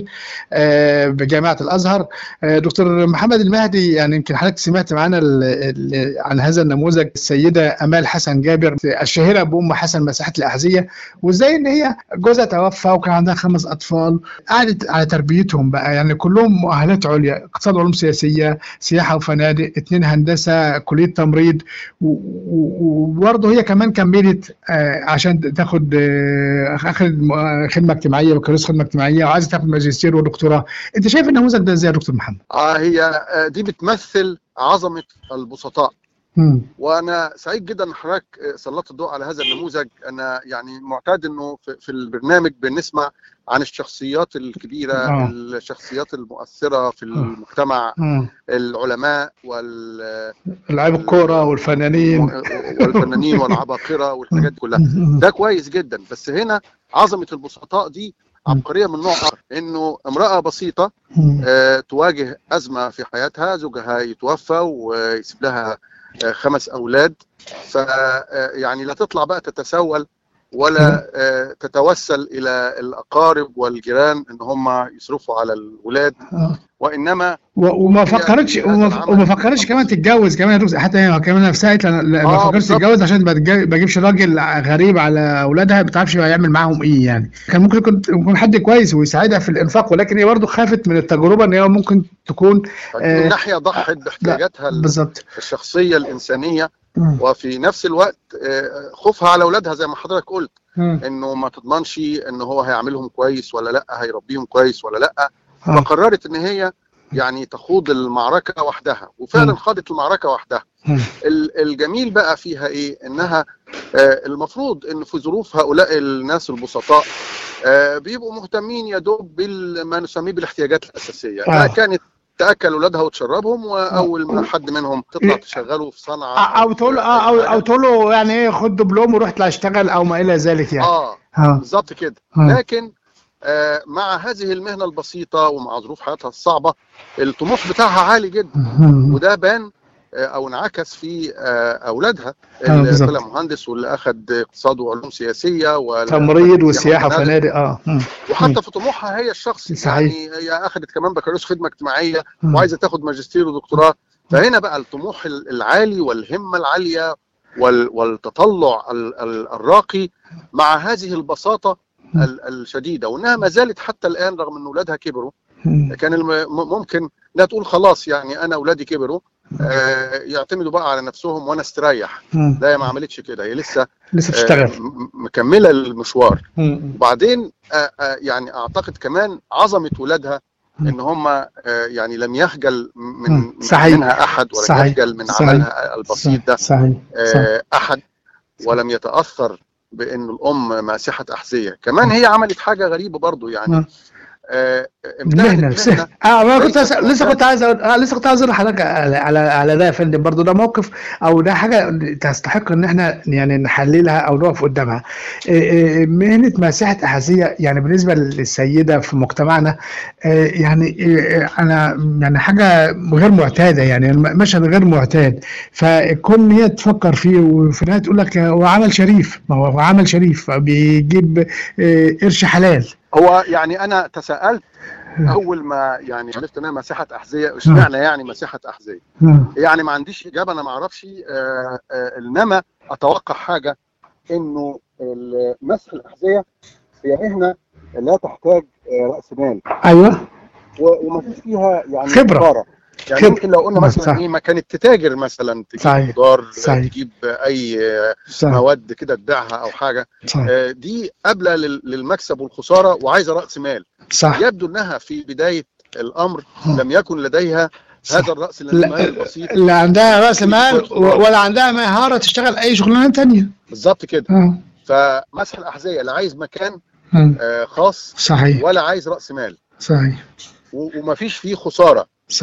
آه، بجامعه الازهر آه، دكتور محمد المهدي يعني يمكن حضرتك سمعت معانا ال- ال- عن هذا النموذج السيده امال حسن جابر الشهيره بام حسن مساحه الاحذيه وازاي ان هي جوزها توفى وكان عندها خمس اطفال قعدت على تربيتهم بقى يعني كلهم مؤهلات عليا اقتصاد وعلوم سياسيه سياحه وفنادق اثنين هندسه كليه تمريض و- و- وبرضه هي كمان كملت آه، عشان تاخد آه، اخذت م- خدمه اجتماعيه بكالوريوس خدمه اجتماعيه وعايزه تاخد ماجستير ودكتوراه انت شايف النموذج ده ازاي يا دكتور محمد؟ اه هي آه، دي بتمثل عظمه البسطاء مم. وانا سعيد جدا ان حضرتك آه، سلطت الضوء على هذا النموذج انا يعني معتاد انه في في البرنامج بنسمع عن الشخصيات الكبيره آه. الشخصيات المؤثره في المجتمع مم. العلماء وال لعيب الكوره والفنانين والفنانين والعباقره والحاجات دي كلها مم. ده كويس جدا بس هنا عظمه البسطاء دي عبقريه من نوع اخر انه امراه بسيطه مم. آه، تواجه ازمه في حياتها زوجها يتوفى ويسيب لها آه، خمس اولاد ف آه، يعني لا تطلع بقى تتسول ولا آه، تتوسل الى الاقارب والجيران ان هم يصرفوا على الولاد آه. وانما و- وما هي فكرتش هذا وما, العمل. وما فكرتش كمان تتجوز كمان يا دكتور حتى هي كمان نفسها قالت أنا لا- ما آه، فكرتش بالظبط. تتجوز عشان ما تتج- ما اجيبش راجل غريب على اولادها ما بتعرفش هيعمل معاهم ايه يعني كان ممكن يكون يكون حد كويس ويساعدها في الانفاق ولكن هي برضه خافت من التجربه ان هي ممكن تكون آه، من ناحيه ضحت باحتياجاتها بالظبط الشخصيه الانسانيه مم. وفي نفس الوقت آه، خوفها على اولادها زي ما حضرتك قلت مم. انه ما تضمنش ان هو هيعملهم كويس ولا لا هيربيهم كويس ولا لا آه. فقررت ان هي يعني تخوض المعركه وحدها وفعلا مم. خاضت المعركه وحدها مم. ال- الجميل بقى فيها ايه انها آه، المفروض ان في ظروف هؤلاء الناس البسطاء آه، بيبقوا مهتمين يا دوب بما نسميه بالاحتياجات الاساسيه آه. آه. كانت تاكل اولادها وتشربهم واول ما حد منهم تطلع تشغله في صنعه او تقول له اه او او تقول له يعني ايه خد دبلوم وروح اطلع اشتغل او ما الى ذلك يعني اه اه بالظبط كده آه. لكن آه مع هذه المهنه البسيطه ومع ظروف حياتها الصعبه الطموح بتاعها عالي جدا مم. وده بان آه، او انعكس في آه، اولادها آه، اللي بالظبط. طلع مهندس واللي اخذ اقتصاد وعلوم سياسيه وال- تمريض وسياحه وفنادق. وفنادق اه مم. وحتى في طموحها هي الشخصي صحيح. يعني هي اخذت كمان بكالوريوس خدمه اجتماعيه مم. وعايزه تاخد ماجستير ودكتوراه فهنا بقى الطموح ال- العالي والهمه العاليه وال- والتطلع ال- ال- الراقي مع هذه البساطه مم. ال- الشديده وانها ما زالت حتى الان رغم ان اولادها كبروا مم. كان الم- م- ممكن لا تقول خلاص يعني انا اولادي كبروا آه، يعتمدوا بقى على نفسهم وانا استريح مم. لا هي ما عملتش كده هي لسه لسه آه، بتشتغل م- مكمله المشوار مم. وبعدين آه، آه، يعني اعتقد كمان عظمه ولادها مم. ان هم آه، يعني لم يخجل من مم. من صحيح. منها احد ولم صحيح. يخجل من صحيح. عملها البسيط ده صحيح صحيح آه، احد ولم يتاثر بان الام ماسحه احذيه كمان هي عملت حاجه غريبه برضو يعني مم. آه، امتهنت المهنه نفسها اه ما كنت ليست أسأل- لسه كنت عايز أقول- آه لسه كنت عايز اقول لحضرتك على على على ده يا فندم برضه ده موقف او ده حاجه تستحق ان احنا يعني نحللها او نقف قدامها آه، آه، مهنه ماسحه احذيه يعني بالنسبه للسيده في مجتمعنا آه، يعني آه، انا يعني حاجه غير معتاده يعني مشهد غير معتاد فكون إن هي تفكر فيه وفي النهايه تقول لك هو عمل شريف ما هو عمل شريف بيجيب آه، قرش حلال هو يعني انا تساءلت اول ما يعني عرفت انها مساحه احذيه اشمعنى يعني مساحه احذيه مم. يعني ما عنديش اجابه انا ما اعرفش آه، آه، انما اتوقع حاجه انه ال- مسح الاحذيه هي مهنه لا تحتاج آه، راس مال ايوه و- وما فيش فيها يعني خبرة. خبره يعني خبرة. ممكن لو قلنا صح. مثلا ايه ما كانت تتاجر مثلا تجيب صحيح. خضار صحيح. تجيب اي آه، صح مواد كده تبيعها او حاجه صح آه، دي قابله لل- للمكسب والخساره وعايزه راس مال صح يبدو انها في بدايه الامر مم. لم يكن لديها صح. هذا الراس المال البسيط اللي عندها راس مال و- ولا عندها مهاره تشتغل اي شغلانه تانية بالظبط كده اه فمسح الاحذيه لا عايز مكان مم. آه، خاص صحيح ولا عايز راس مال صحيح و- ومفيش فيه خساره صحيح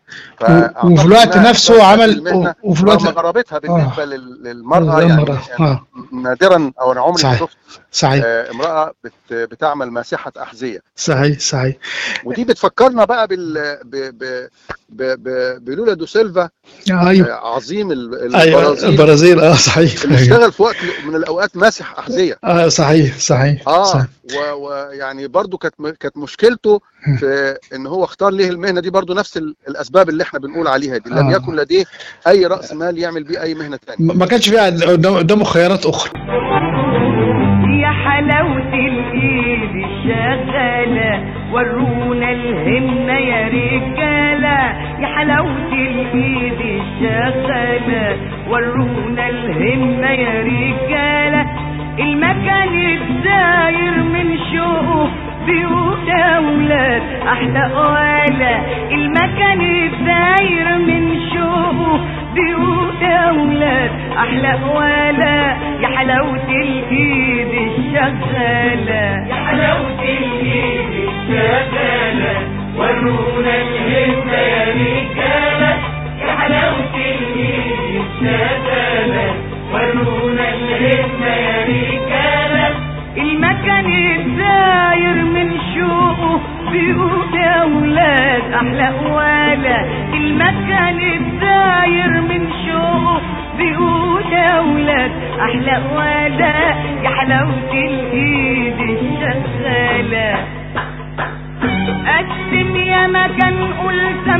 فأعتقد وفي الوقت إنها نفسه اختارت عمل المهنة وفي رغم الوقت غرابتها بالنسبه لل- للمراه آه، يعني, المرأة. يعني آه. نادرا او انا عمري ما صحيح. شفت صحيح آه، امراه بت بتعمل ماسحه احذيه صحيح صحيح ودي بتفكرنا بقى بال ب ب ب ب بلولا دو سيلفا ايوه آه، عظيم ال- ايوه البرازيل البرازيل اه صحيح اللي اشتغل في وقت من الاوقات ماسح احذيه اه صحيح صحيح اه صحيح. ويعني برضو كانت م- كانت مشكلته في ان هو اختار ليه المهنه دي برضو نفس ال- الاسباب اللي احنا بنقول عليها دي لم آه. يكن لديه اي راس مال يعمل بيه اي مهنه ثانيه ما ما كانش فيها قدام- قدامه خيارات اخرى يا حلاوة الإيد الشغالة ورونا الهمة يا رجالة يا حلاوة الإيد الشغالة ورونا الهمة يا رجالة المكان الداير من شوقه بيوت أولاد أحلى قوالة المكان الداير من شوقه بيوت أولاد أحلى قوالة يا حلاوة الإيد الشغالة يا حلاوة الإيد الشغالة ورونا الهمة يا رجالة يا حلاوة الإيد الشغالة ورونا الهمة يا رجالة المكان الداير من شوقه بيقول يا ولاد احلى قواله المكان الداير من شوقه بيقول يا ولاد احلى قواله يا حلاوه الايد الشغاله قسم يا مكان قول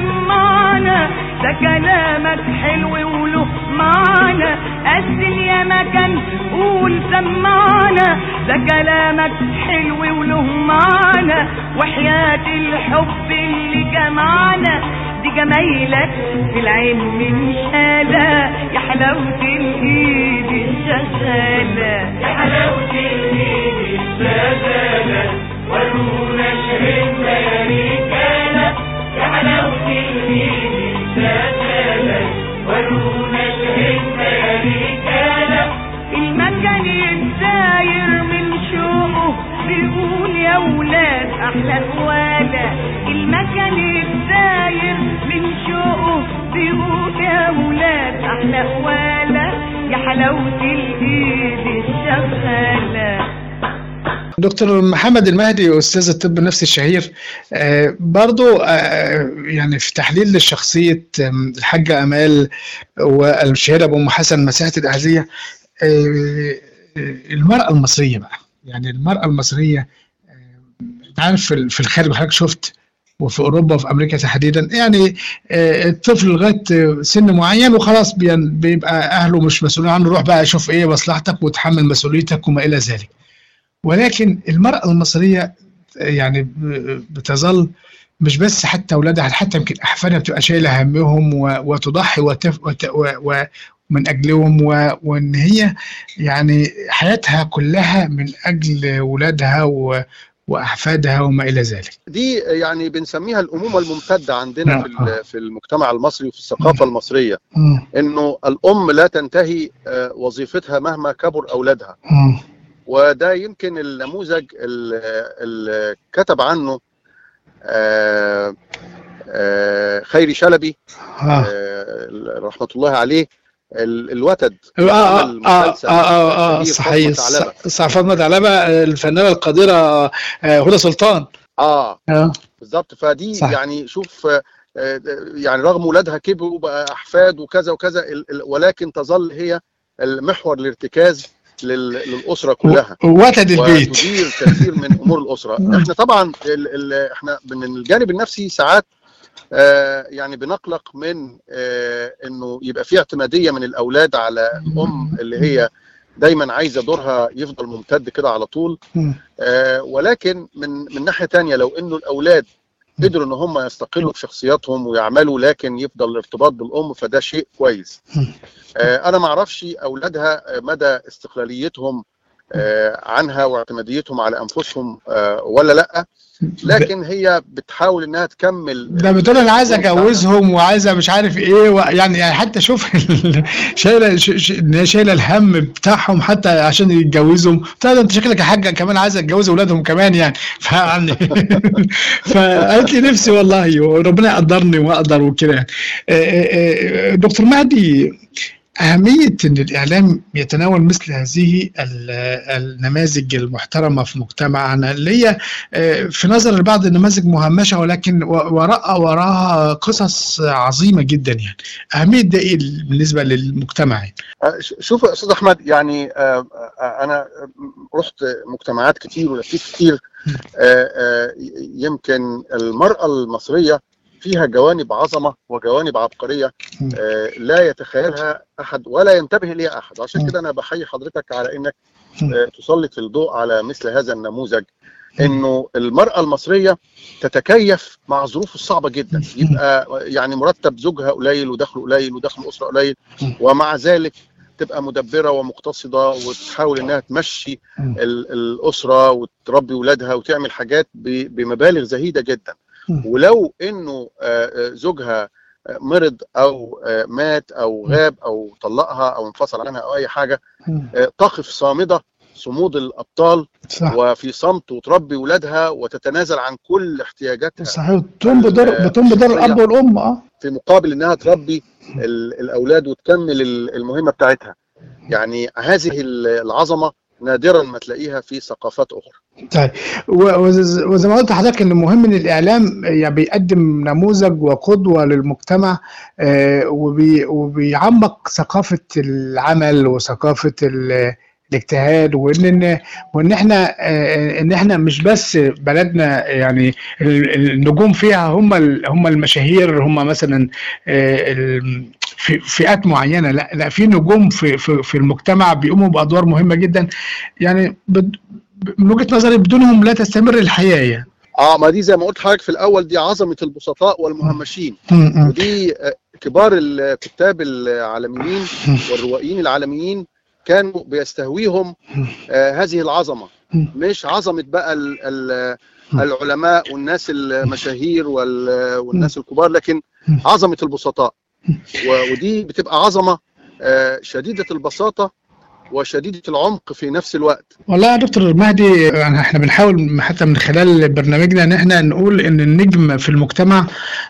سمعنا ده كلامك حلو وله معنى قسم يا مكان قول سمعنا ده كلامك حلو وله معنى وحياة الحب اللي جمعنا دي جمايلك في العين من شالة يا حلاوة الإيد الشغالة يا حلاوة الإيد الشغالة ورونا الهمة يا رجالة يا حلاوة الإيد الشغالة ورونا الهمة يا رجالة المكان الداير من شوقه بيقول يا ولاد احلى قواله المكان الداير من شوقه بيقول يا ولاد احلى قواله يا حلاوه الايد الشغاله دكتور محمد المهدي استاذ الطب النفسي الشهير آه، برضو آه، يعني في تحليل لشخصيه آم، الحاجه امال والشهيره بام حسن مسيحه الاهليه آه، آه، المراه المصريه بقى يعني المراه المصريه آه، أنت عارف في ال- في الخارج حضرتك شفت وفي اوروبا وفي امريكا تحديدا يعني آه، الطفل لغايه آه، سن معين وخلاص بين- بيبقى اهله مش مسؤولين عنه روح بقى شوف ايه مصلحتك وتحمل مسؤوليتك وما الى ذلك ولكن المرأة المصرية يعني ب- بتظل مش بس حتى أولادها حتى يمكن أحفادها بتبقى شايلة همهم و- وتضحي وتف وت و و من أجلهم و- وإن هي يعني حياتها كلها من أجل ولادها و- وأحفادها وما إلى ذلك. دي يعني بنسميها الامومه الممتده عندنا نعم. في ال- في المجتمع المصري وفي الثقافه المصريه مم. انه الام لا تنتهي آه، وظيفتها مهما كبر اولادها مم. وده يمكن النموذج ال- اللي كتب عنه آه، آه، خيري شلبي آه. آه، رحمه الله عليه ال- الوتد آه آه عمل آه مسلسل آه آه شهير صحيح فاطمة ثعلبة. صح فاطمة ثعلبة الفنانة القديرة آه، هدى سلطان اه اه بالظبط فدي صح. يعني شوف آه، آه، يعني رغم ولادها كبروا بقى احفاد وكذا وكذا ال- ال- ولكن تظل هي المحور الارتكاز لل- للاسره كلها وتد البيت وتدير كثير من امور الاسره احنا طبعا ال ال احنا من الجانب النفسي ساعات آه يعني بنقلق من آه انه يبقى في اعتماديه من الاولاد على الام اللي هي دايما عايزه دورها يفضل ممتد كده على طول مم. آه ولكن من من ناحيه تانية لو انه الاولاد قدروا ان هم يستقلوا بشخصياتهم ويعملوا لكن يفضل الارتباط بالام فده شيء كويس آه انا ما اعرفش اولادها مدى استقلاليتهم آه، عنها واعتماديتهم على انفسهم آه، ولا لا لكن هي بتحاول انها تكمل ده بتقول انا عايز اجوزهم وعايزه مش عارف ايه و- يعني يعني حتى شوف ال- شايله ش- ش- إن هي شايله الهم بتاعهم حتى عشان يتجوزهم طيب ده انت شكلك يا حاجه كمان عايزه تتجوز اولادهم كمان يعني فيعني فقالت لي نفسي والله وربنا يقدرني واقدر وكده يعني آه، آه، آه، دكتور مهدي أهمية أن الإعلام يتناول مثل هذه ال- النماذج المحترمة في مجتمعنا اللي هي آه، في نظر البعض نماذج مهمشة ولكن و- وراء وراها قصص عظيمة جدا يعني أهمية ده إيه بالنسبة للمجتمع يعني؟ آه، ش- شوف يا استاذ احمد يعني آه، آه، انا رحت مجتمعات كتير ولفيت كتير آه، آه، يمكن المراه المصريه فيها جوانب عظمه وجوانب عبقريه آه، لا يتخيلها احد ولا ينتبه اليها احد عشان كده انا بحيي حضرتك على انك آه، تسلط الضوء على مثل هذا النموذج انه المراه المصريه تتكيف مع الظروف الصعبه جدا يبقى يعني مرتب زوجها قليل ودخله قليل ودخل الاسره قليل ومع ذلك تبقى مدبره ومقتصده وتحاول انها تمشي ال- الاسره وتربي ولادها وتعمل حاجات ب- بمبالغ زهيده جدا ولو انه آه، آه، زوجها آه، مرض او آه، مات او غاب او طلقها او انفصل عنها او اي حاجه آه، تقف صامده صمود الابطال صح. وفي صمت وتربي ولادها وتتنازل عن كل احتياجاتها صحيح بتقوم بدور بتقوم بدور الأب والأم أه في مقابل انها تربي ال- الاولاد وتكمل ال- المهمه بتاعتها يعني هذه ال- العظمه نادرا ما تلاقيها في ثقافات اخرى طيب و- وز- وزي ما قلت لحضرتك ان مهم ان الاعلام يعني بيقدم نموذج وقدوه للمجتمع آه، وبي وبيعمق ثقافه العمل وثقافه ال- الاجتهاد وان وان احنا آه، ان احنا مش بس بلدنا يعني ال- النجوم فيها هم ال- هم المشاهير هم مثلا آه، ال- في فئات معينه لا لا في نجوم في في في المجتمع بيقوموا بادوار مهمه جدا يعني بد- من وجهه نظري بدونهم لا تستمر الحياه يعني اه ما دي زي ما قلت حضرتك في الاول دي عظمه البسطاء والمهمشين م- م. ودي آه، كبار الكتاب العالميين والروائيين العالميين كانوا بيستهويهم آه هذه العظمه مش عظمه بقى ال ال العلماء والناس المشاهير وال- والناس الكبار لكن عظمه البسطاء و- ودي بتبقى عظمه آه شديده البساطه وشديده العمق في نفس الوقت والله يا دكتور مهدي يعني احنا بنحاول حتى من خلال برنامجنا ان احنا نقول ان النجم في المجتمع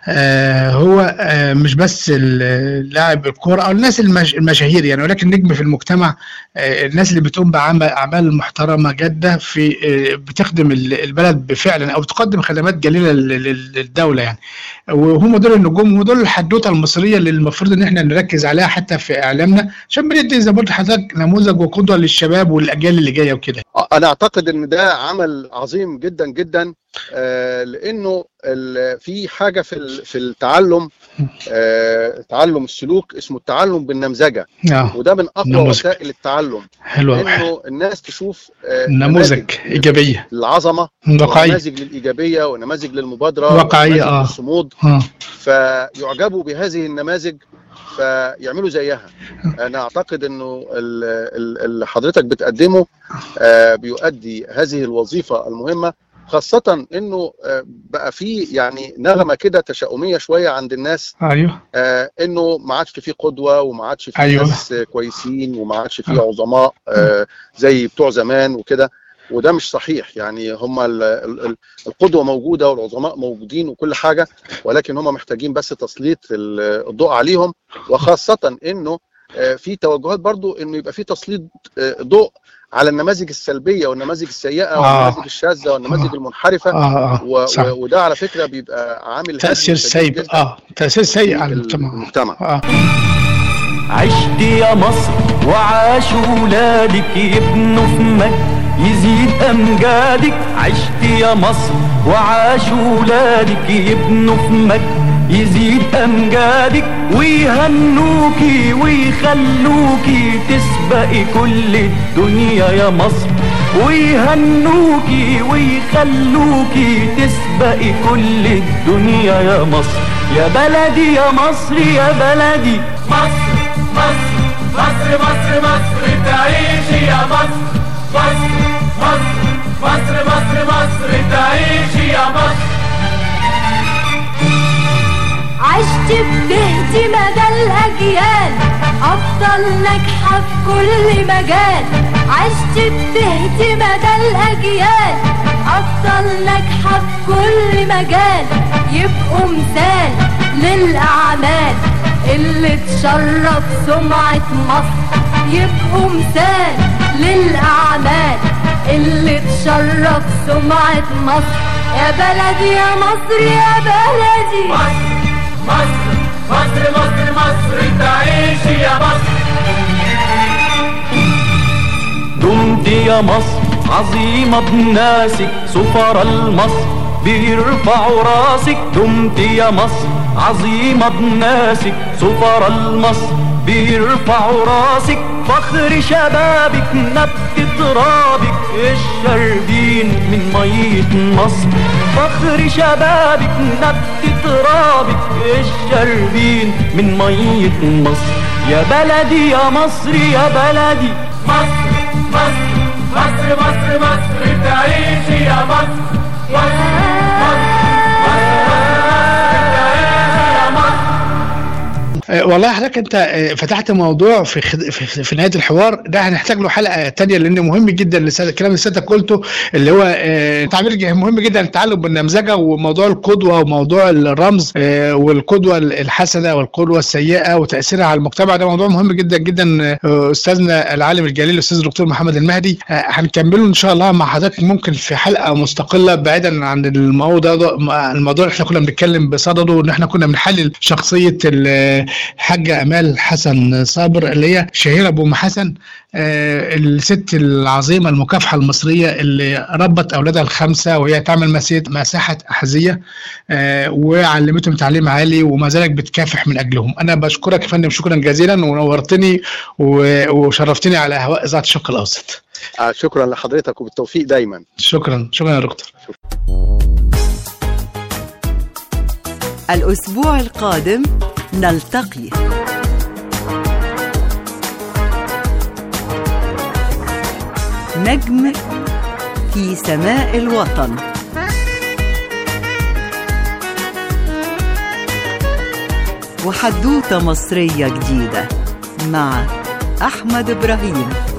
آه هو آه مش بس ال- لاعب الكوره او الناس المش المشاهير يعني ولكن النجم في المجتمع آه الناس اللي بتقوم باعمال اعمال محترمه جاده في آه بتخدم ال- البلد بفعلا او بتقدم خدمات جليله لل- لل- للدوله يعني وهم دول النجوم ودول الحدوته المصريه اللي المفروض ان احنا نركز عليها حتى في اعلامنا عشان بندي زي ما قلت لحضرتك نموذج وقدوه للشباب والاجيال اللي جايه وكده آه، انا اعتقد ان ده عمل عظيم جدا جدا آه، لانه ال- في حاجه في ال- في التعلم آه، تعلم السلوك اسمه التعلم بالنمذجه اه وده من اقوى نموذج. وسائل التعلم حلو أوي. انه الناس تشوف آه، نموذج ايجابيه العظمه واقعية. ونماذج للايجابيه ونماذج للمبادره واقعية، ونماذج آه. للصمود اه فيعجبوا بهذه النماذج فيعملوا زيها انا اعتقد انه ال- ال- اللي حضرتك بتقدمه آه، بيؤدي هذه الوظيفه المهمه خاصه انه آه، بقى في يعني نغمه كده تشاؤميه شويه عند الناس ايوه آه، انه ما عادش في قدوه وما عادش في أيوة. ناس آه، كويسين وما عادش في عظماء آه، زي بتوع زمان وكده وده مش صحيح يعني هم ال- ال- ال- القدوه موجوده والعظماء موجودين وكل حاجه ولكن هم محتاجين بس تسليط ال- الضوء عليهم وخاصه انه آه، في توجهات برضو انه يبقى في تسليط آه، ضوء على النماذج السلبيه والنماذج السيئه آه. والنماذج الشاذه والنماذج المنحرفه اه اه و- صح. و- وده على فكره بيبقى عامل تاثير هدم شديد سيء جداً اه تاثير سيء على في المجتمع المجتمع اه عشت يا مصر وعاش ولادك يبنوا في مجد يزيد أمجادك عشت يا مصر وعاش ولادك يبنوا في مجد يزيد أمجادك ويهنوكي ويخلوكي تسبقي كل الدنيا يا مصر ويهنوكي ويخلوكي تسبقي كل الدنيا يا مصر يا بلدي يا مصر يا بلدي مصر مصر مصر مصر مصر تعيشي يا مصر مصر مصر مصر مصر مصر تعيشي يا مصر عشت بتهدي مدى الأجيال أفضل ناجحة في كل مجال عشت بتهدي مدى الأجيال أفضل ناجحة في كل مجال يبقوا مثال للأعمال اللي تشرف سمعة مصر يبقوا مثال للأعمال اللي تشرف سمعة مصر يا بلدي يا مصر يا بلدي مصر مصر مصر مصر مصر تعيشي يا مصر دمت يا مصر عظيمة بناسك سفر المصر بيرفعوا راسك دمت يا مصر عظيمة بناسك سفر المصر بيرفعوا راسك فخر شبابك نبت ترابك الشربين من مية مصر فخر شبابك نبت ترابك الشربين من مية مصر يا بلدي يا مصر يا بلدي مصر مصر مصر مصر مصر تعيشي يا مصر مصر مصر آه، والله حضرتك انت آه، فتحت موضوع في خد... في, في نهايه الحوار ده هنحتاج له حلقه تانية لان مهم جدا لسادة الكلام اللي سيادتك قلته اللي هو آه، تعبير ج- مهم جدا التعلم بالنمذجه وموضوع القدوه وموضوع الرمز آه، والقدوه الحسنه والقدوه السيئه وتاثيرها على المجتمع ده موضوع مهم جدا جدا آه، استاذنا العالم الجليل الاستاذ الدكتور محمد المهدي آه، هنكمله ان شاء الله مع حضرتك ممكن في حلقه مستقله بعيدا عن الموضوع ده الموضوع اللي احنا كنا بنتكلم بصدده ان احنا كنا بنحلل شخصيه الحاجه امال حسن صابر اللي هي شهيره ابو ام حسن آه، الست العظيمه المكافحه المصريه اللي ربت اولادها الخمسه وهي تعمل مسيح- مساحه احذيه آه، وعلمتهم تعليم عالي وما زالت بتكافح من اجلهم انا بشكرك يا فندم شكرا جزيلا ونورتني و- وشرفتني على هواء اذاعه الشرق الاوسط آه، شكرا لحضرتك وبالتوفيق دايما شكرا شكرا يا دكتور الأسبوع القادم نلتقي نجم في سماء الوطن وحدوتة مصرية جديدة مع أحمد إبراهيم